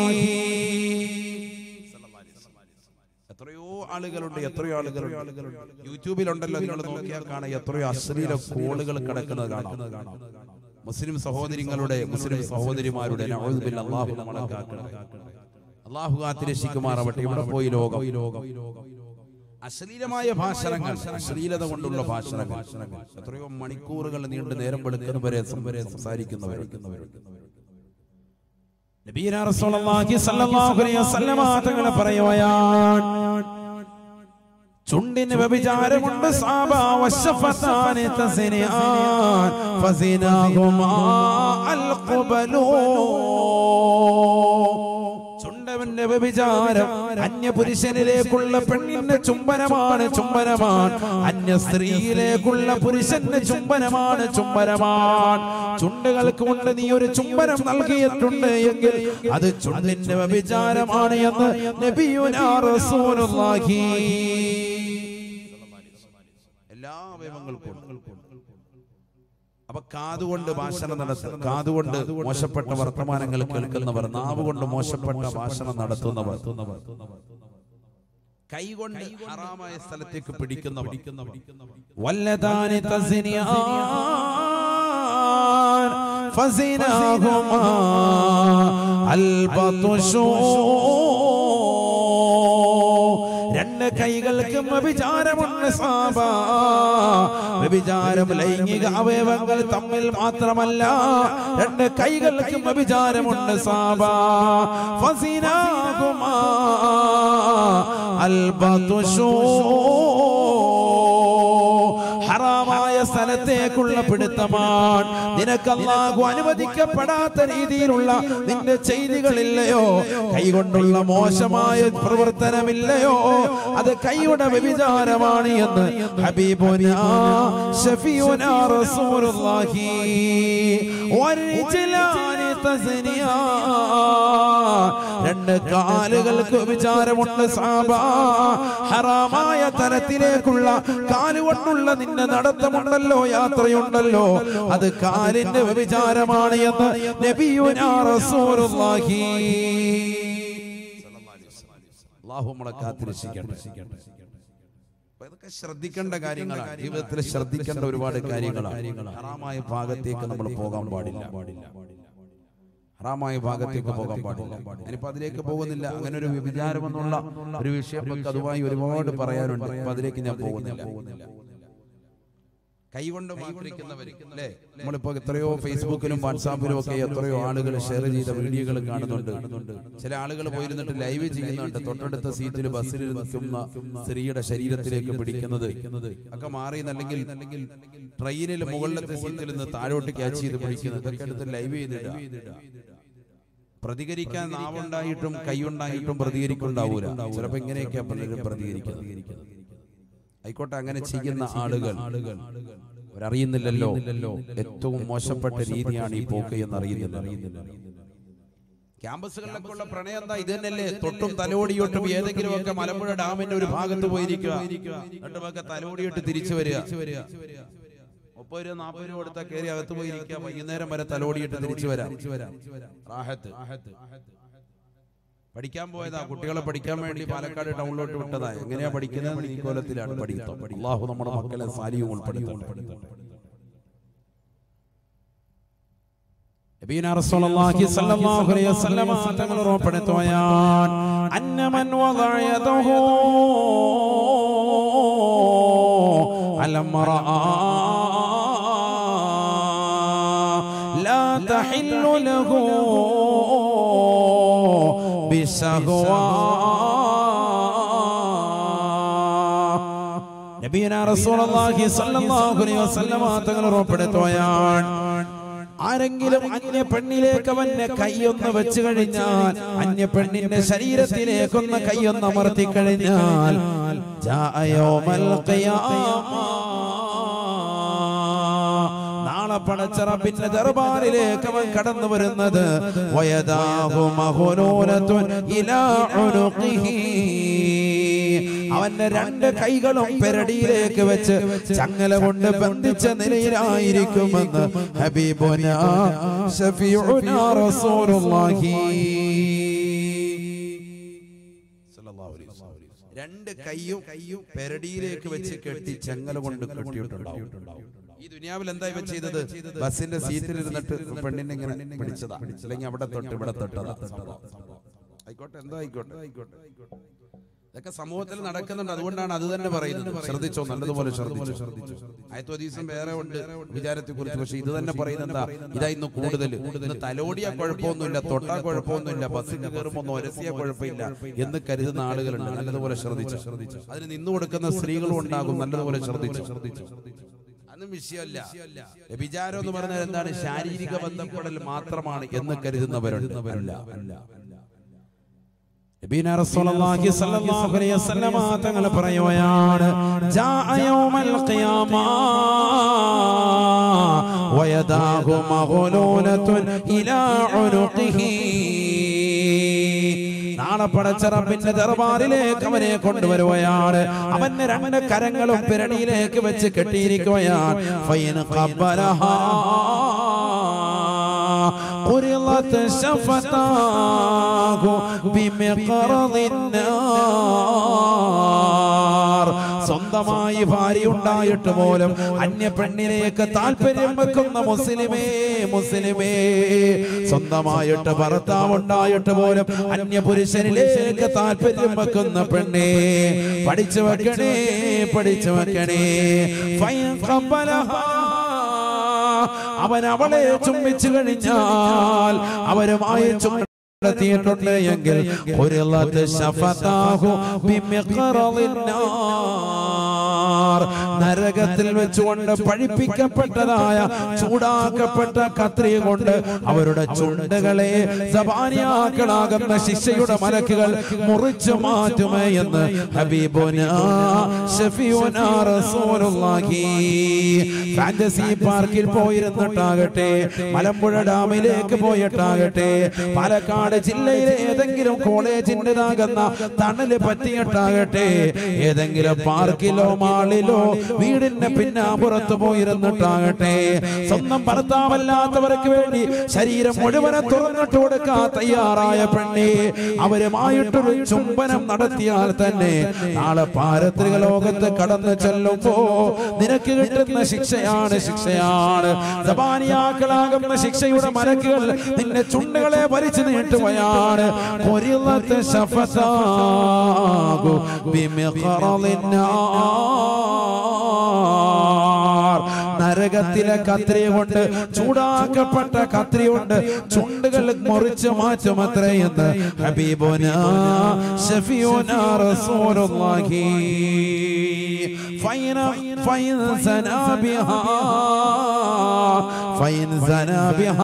എത്രയോ ആളുകളുണ്ട് എത്രയോ ആളുകളുണ്ട് യൂട്യൂബിലുണ്ടല്ലോ നിങ്ങൾ നോക്കിയാൽ കാണാം എത്രയോ അശ്ലീല കോളുകൾ കിടക്കുന്നത് കാണാം മുസ്ലിം സഹോദരിങ്ങളുടെ മുസ്ലിം സഹോദരിമാരുടെ നഊദുബില്ല അല്ലാഹു നമ്മളെ കാക്കട്ടെ അള്ളാഹു കാത്തിരക്ഷിക്കുമാറാവട്ടെ ഇവിടെ പോയി ലോകം അശ്ലീലമായ ഭാഷണങ്ങൾ അശ്ലീലത കൊണ്ടുള്ള ഭാഷണങ്ങൾ എത്രയോ മണിക്കൂറുകൾ നീണ്ടു നേരം വെളുക്കുന്നവരെ വരെ സംസാരിക്കുന്നവരുണ്ട് നബീന റസൂലുള്ളാഹി സ്വല്ലല്ലാഹു അലൈഹി വസല്ലമ തങ്ങൾ പറയുകയാണ് ചുണ്ടിന് വ്യഭിചാരമുണ്ട് സാബ വശഫത്താനി തസ്നിയാൻ ഫസിനാഹുമാ അൽഖുബലൂ ചുണ്ടവന്റെ വ്യഭിചാരം അന്യ പുരുഷനിലേക്കുള്ള പെണ്ണിന്റെ ചുംബനമാണ് ചുംബനമാണ് അന്യ സ്ത്രീയിലേക്കുള്ള പുരുഷന്റെ ചുംബനമാണ് ചുംബനമാണ് ചുണ്ടുകൾക്ക് കൊണ്ട് നീ ഒരു ചുംബനം നൽകിയിട്ടുണ്ട് എങ്കിൽ അത് ചുണ്ടിന്റെ വ്യഭിചാരമാണ് എന്ന് നബിയുനാ റസൂലുള്ളാഹി എല്ലാ അവയവങ്ങൾക്കും അപ്പൊ കാതുകൊണ്ട് ഭാഷണം നടത്തുക കാതുകൊണ്ട് മോശപ്പെട്ട വർത്തമാനങ്ങൾ കേൾക്കുന്നവർ നാവ് കൊണ്ട് മോശപ്പെട്ട ഭാഷണം നടത്തുന്നവർ കൈകൊണ്ട് ഹറാമായ സ്ഥലത്തേക്ക് പിടിക്കുന്നവർ വല്ലതാനി തസ്നിയാൻ فزناهما البطش രണ്ട് കൈകൾക്കും വ്യഭിചാരമുണ്ട് സാബ വ്യഭിചാരം ലൈംഗിക അവയവങ്ങൾ തമ്മിൽ മാത്രമല്ല രണ്ട് കൈകൾക്കും വ്യഭിചാരമുണ്ട് സാബ ഫസിനാകുമാ അൽബതുഷൂ ഹറാമായ സ്ഥലത്തേക്കുള്ള പിടുത്തമാണ് നിനക്ക് അല്ലാഹു അനുവദിക്കപ്പെടാത്ത രീതിയിലുള്ള നിന്റെ ചെയ്തികളില്ലയോ കൈകൊണ്ടുള്ള മോശമായ പ്രവർത്തനമില്ലയോ അത് കൈയുടെ വ്യഭിചാരമാണ് എന്ന് ഹബീബുന ഷഫീഉന റസൂലുള്ളാഹി വരിജലാനി തസ്നിയാ രണ്ട് കാലുകൾക്ക് വിചാരമുണ്ട് സാബ ഹറാമായ തലത്തിലേക്കുള്ള കാലുകൊണ്ടുള്ള നിന്റെ നടത്തമുണ്ടല്ലോ യാത്രയുണ്ടല്ലോ അത് കാലിന്റെ വ്യഭിചാരമാണ് എന്ന് നബിയുനാ റസൂലുള്ളാഹി അല്ലാഹു നമ്മളെ കാത്തിരക്ഷിക്കട്ടെ അപ്പൊ ഇതൊക്കെ ശ്രദ്ധിക്കേണ്ട കാര്യങ്ങളാണ് ജീവിതത്തിൽ ശ്രദ്ധിക്കേണ്ട ഒരുപാട് കാര്യങ്ങളാണ് ഹറാമായ ഭാഗത്തേക്ക് നമ്മൾ പോകാൻ പാടില്ല പാടില്ല ഹറാമായ ഭാഗത്തേക്ക് പോകാൻ പാടില്ല ഞാനിപ്പോ അതിലേക്ക് പോകുന്നില്ല അങ്ങനെ ഒരു വിചാരം എന്നുള്ള ഒരു വിഷയം നമുക്ക് അതുമായി ഒരുപാട് പറയാനുണ്ട് അപ്പൊ അതിലേക്ക് ഞാൻ പോകുന്നില്ല കൈകൊണ്ട് മാത്രിക്കുന്നവര് അല്ലേ നമ്മളിപ്പോ എത്രയോ ഫേസ്ബുക്കിലും വാട്സാപ്പിലും ഒക്കെ എത്രയോ ആളുകൾ ഷെയർ ചെയ്ത വീഡിയോകൾ കാണുന്നുണ്ട് ചില ആളുകൾ പോയിരുന്നിട്ട് ലൈവ് ചെയ്യുന്നുണ്ട് തൊട്ടടുത്ത സീറ്റിൽ ബസ്സിൽ നിൽക്കുന്ന സ്ത്രീയുടെ ശരീരത്തിലേക്ക് പിടിക്കുന്നത് ഒക്കെ മാറി അല്ലെങ്കിൽ ട്രെയിനിൽ മുകളിലത്തെ സീറ്റിൽ നിന്ന് താഴോട്ട് ക്യാച്ച് ചെയ്ത് പിടിക്കുന്നത് ഇതൊക്കെ എടുത്ത് ലൈവ് ചെയ്തിടുക പ്രതികരിക്കാൻ നാവുണ്ടായിട്ടും കൈയുണ്ടായിട്ടും പ്രതികരിക്കുണ്ടാവൂല ചിലപ്പോ ഇങ്ങനെയൊക്കെയാ പലരും പ്രതികരിക്കുന്നത് ആയിക്കോട്ടെ അങ്ങനെ ചെയ്യുന്ന ആളുകൾ അവരറിയുന്നില്ലല്ലോ ഏറ്റവും മോശപ്പെട്ട രീതിയാണ് ഈ പോക്ക് എന്ന് അറിയുന്നില്ല ക്യാമ്പസുകളിലൊക്കെ ഉള്ള പ്രണയം എന്താ ഇത് തന്നെയല്ലേ തൊട്ടും തലോടിയോട്ടും ഏതെങ്കിലും ഒക്കെ മലമ്പുഴ ഡാമിന്റെ ഒരു ഭാഗത്ത് പോയിരിക്കുക എന്നിട്ട് ഒക്കെ തലോടിയിട്ട് തിരിച്ചു വരിക മുപ്പത് രൂപ നാൽപ്പത് രൂപ കൊടുത്താൽ കയറി അകത്ത് പോയിരിക്കുക വൈകുന്നേരം വരെ തലോടിയിട്ട് തിരിച്ചു വരാം റാഹത്ത് പഠിക്കാൻ പോയതാ കുട്ടികളെ പഠിക്കാൻ വേണ്ടി പാലക്കാട് ടൗണിലോട്ട് വിട്ടതാ എങ്ങനെയാ പഠിക്കുന്നത് ഈ കോലത്തിലാണ് പഠിത്തം അള്ളാഹു നമ്മുടെ മക്കളെ സാലിയും ഉൾപ്പെടുത്തട്ടെ നബീന റസൂലുള്ളാഹി സ്വല്ലല്ലാഹു അലൈഹി വസല്ലമ തങ്ങൾ ഉറപ്പെടുത്തുകയാണ് അന്നമൻ വദഅ യദഹു അലംറഅ لا تحل له بسهوى നബീന റസൂലുള്ളാഹി സ്വല്ലല്ലാഹു അലൈഹി വസല്ലമ തങ്ങൾ ഉറപ്പെടുത്തുകയാണ് ആരെങ്കിലും അന്യ പെണ്ണിലേക്ക് അവന്റെ കൈയൊന്ന് വെച്ച് കഴിഞ്ഞാൽ അന്യ പെണ്ണിന്റെ ശരീരത്തിലേക്കൊന്ന് കൈയൊന്ന് അമർത്തി കഴിഞ്ഞാൽ ജാഅ യൗമൽ ഖിയാമ നാളെ പടച്ചറപ്പിന്റെ ദർബാറിലേക്ക് അവൻ കടന്നു വരുന്നത് വയദാഹു മഹുനൂനത്തുൻ ഇലാ ഉനുഖിഹി അവന്റെ രണ്ട് കൈകളും പെരടിയിലേക്ക് വെച്ച് ചങ്ങല കൊണ്ട് ബന്ധിച്ച നിലയിലായിരിക്കുമെന്ന് ഹബീബുന ഷഫീഉന റസൂലുള്ളാഹി രണ്ട് കൈയും കൈയും പെരടിയിലേക്ക് വെച്ച് കെട്ടി ചങ്ങല കൊണ്ട് കെട്ടിയിട്ടുണ്ടാവും ഈ ദുനിയാവിൽ എന്താ ഇവൻ ചെയ്തത് ബസിന്റെ സീറ്റിൽ ഇരുന്നിട്ട് പെണ്ണിനെ ഇങ്ങനെ പിടിച്ചതാ അല്ലെങ്കിൽ അവിടെ തൊട്ട് ഇവിടെ തൊട്ടതാ ആയിക്കോട്ടെ എന്താ ആയിക്കോട്ടെ ആയിക്കോട്ടെ ഇതൊക്കെ സമൂഹത്തിൽ നടക്കുന്നുണ്ട് അതുകൊണ്ടാണ് അത് തന്നെ പറയുന്നത് ശ്രദ്ധിച്ചോ നല്ലതുപോലെ ശ്രദ്ധിച്ചു ആയത്തോ ദിവസം വേറെ ഉണ്ട് വിചാരത്തെ കുറിച്ച് പക്ഷെ ഇത് തന്നെ പറയുന്നത് എന്താ ഇതാ ഇന്ന് കൂടുതൽ ഇന്ന് തലോടിയാ കുഴപ്പമൊന്നുമില്ല തൊട്ടാ കുഴപ്പമൊന്നുമില്ല ബസ്സിൽ കയറുമ്പോൾ ഒന്ന് ഒരസിയാ കുഴപ്പമില്ല എന്ന് കരുതുന്ന ആളുകളുണ്ട് നല്ലതുപോലെ ശ്രദ്ധിച്ചു അതിന് നിന്നു കൊടുക്കുന്ന സ്ത്രീകളും ഉണ്ടാകും നല്ലതുപോലെ ശ്രദ്ധിച്ചു ശ്രദ്ധിച്ചു അതൊന്നും വിഷയമല്ല വ്യഭിചാരം എന്ന് പറഞ്ഞാൽ എന്താണ് ശാരീരിക ബന്ധപ്പെടൽ മാത്രമാണ് എന്ന് കരുതുന്നവരുണ്ട് അല്ല അല്ല നബീന റസൂലുള്ളാഹി സ്വല്ലല്ലാഹു അലൈഹി വസല്ലമ തങ്ങൾ പറയുകയാണ് ജാഅ യൗമൽ ഖിയാമ വയദാഹു മഗ്ലൂലത്തുൻ ഇലാ ഉനുഖിഹി നാളെ പടച്ചറപ്പിന്റെ ദർബാറിലേക്ക് അവനെ കൊണ്ടുവരുകയാണ് അവന്റെ രണ്ട് കരങ്ങളും പിരടിയിലേക്ക് വെച്ച് കെട്ടിയിരിക്കുകയാണ് ഫൈൻ ഖബ്ബലഹാ قرضت شفتاه بمقرض النار സ്വന്തമായി ഭാര്യ ഉണ്ടായിട്ട് പോലും അന്യ പെണ്ണിലേക്ക് താല്പര്യം വെക്കുന്ന മുസ്ലിമേ മുസ്ലിമേ സ്വന്തമായിട്ട് ഭർത്താവ് ഉണ്ടായിട്ട് പോലും അന്യ പുരുഷനിലേക്ക് താല്പര്യം വെക്കുന്ന പെണ്ണേ പഠിച്ചു വെക്കണേ പഠിച്ചു വെക്കണേ ഫൈൻ ഖബലഹാ. അവൻ അവളെ ചുംബിച്ചു കഴിഞ്ഞാൽ അവരുമായി ചുംബ നടത്തിയിട്ടുണ്ട് എങ്കിൽ ഖുരിളത്ത് ശഫതാഹു ബിമിഖറളിൻ നാർ. നരകത്തിൽ വെച്ചുകൊണ്ട് പഴിപ്പിക്കപ്പെട്ടതായ ചൂടാക്കപ്പെട്ട കത്രിക കൊണ്ട് അവരുടെ ചുണ്ടുകളെ സബാനിയാക്കളാകുന്ന ശിക്ഷയുടെ മലക്കുകൾ മുറിച്ചു മാറ്റുമേ എന്ന് ഹബീബുന ഷഫീഉന റസൂലുള്ളാഹി ഫാന്റസി പാർക്കിൽ പോയിരുന്നിട്ടാകട്ടെ മലമ്പുഴ ഡാമിലേക്ക് പോയിട്ടാകട്ടെ പാലക്കാട് ജില്ലയിലെ ഏതെങ്കിലും കോളേജിൻ്റെതാകുന്ന തണല് പറ്റിയിട്ടാകട്ടെ ഏതെങ്കിലും പാർക്കിലോ മാളിലോ വീടിന്റെ പിന്നാമ്പുറത്ത് പോയിരുന്നിട്ടാകട്ടെ സ്വന്തം ഭർത്താവല്ലാത്തവർക്ക് വേണ്ടി ശരീരം മുഴുവനും തുറന്നിട്ട് കൊടുക്കാൻ തയ്യാറായ പെണ്ണെ അവരുമായിട്ടൊരു ചുംബനം നടത്തിയാൽ തന്നെ നാളെ പാരത്രിക ലോകത്ത് കടന്നു ചെല്ലുമ്പോ നിനക്ക് കിട്ടുന്ന ശിക്ഷയാണ് ശിക്ഷയാണ് സബാനിയാക്കളാകുന്ന ശിക്ഷയുടെ മലക്കുകൾ നിന്റെ ചുണ്ടുകളെ വലിച്ചു നീട്ടുകയാണ് പൊരിളത്ത് ശഫതാകു ബിമിഖറളിൻ നാർ. നരകത്തിലെ കത്രി കൊണ്ട് ചൂടാക്കപ്പെട്ട കത്രി കൊണ്ട് ചുണ്ടുകൾ മുറിച്ചു മാറ്റുമത്രേ എന്ന് ഹബീബുന ഷഫിയുന റസൂലുള്ളാഹി ഫൈന ഫൈൻ സനാ ബിഹാ ഫൈൻ സനാ ബിഹാ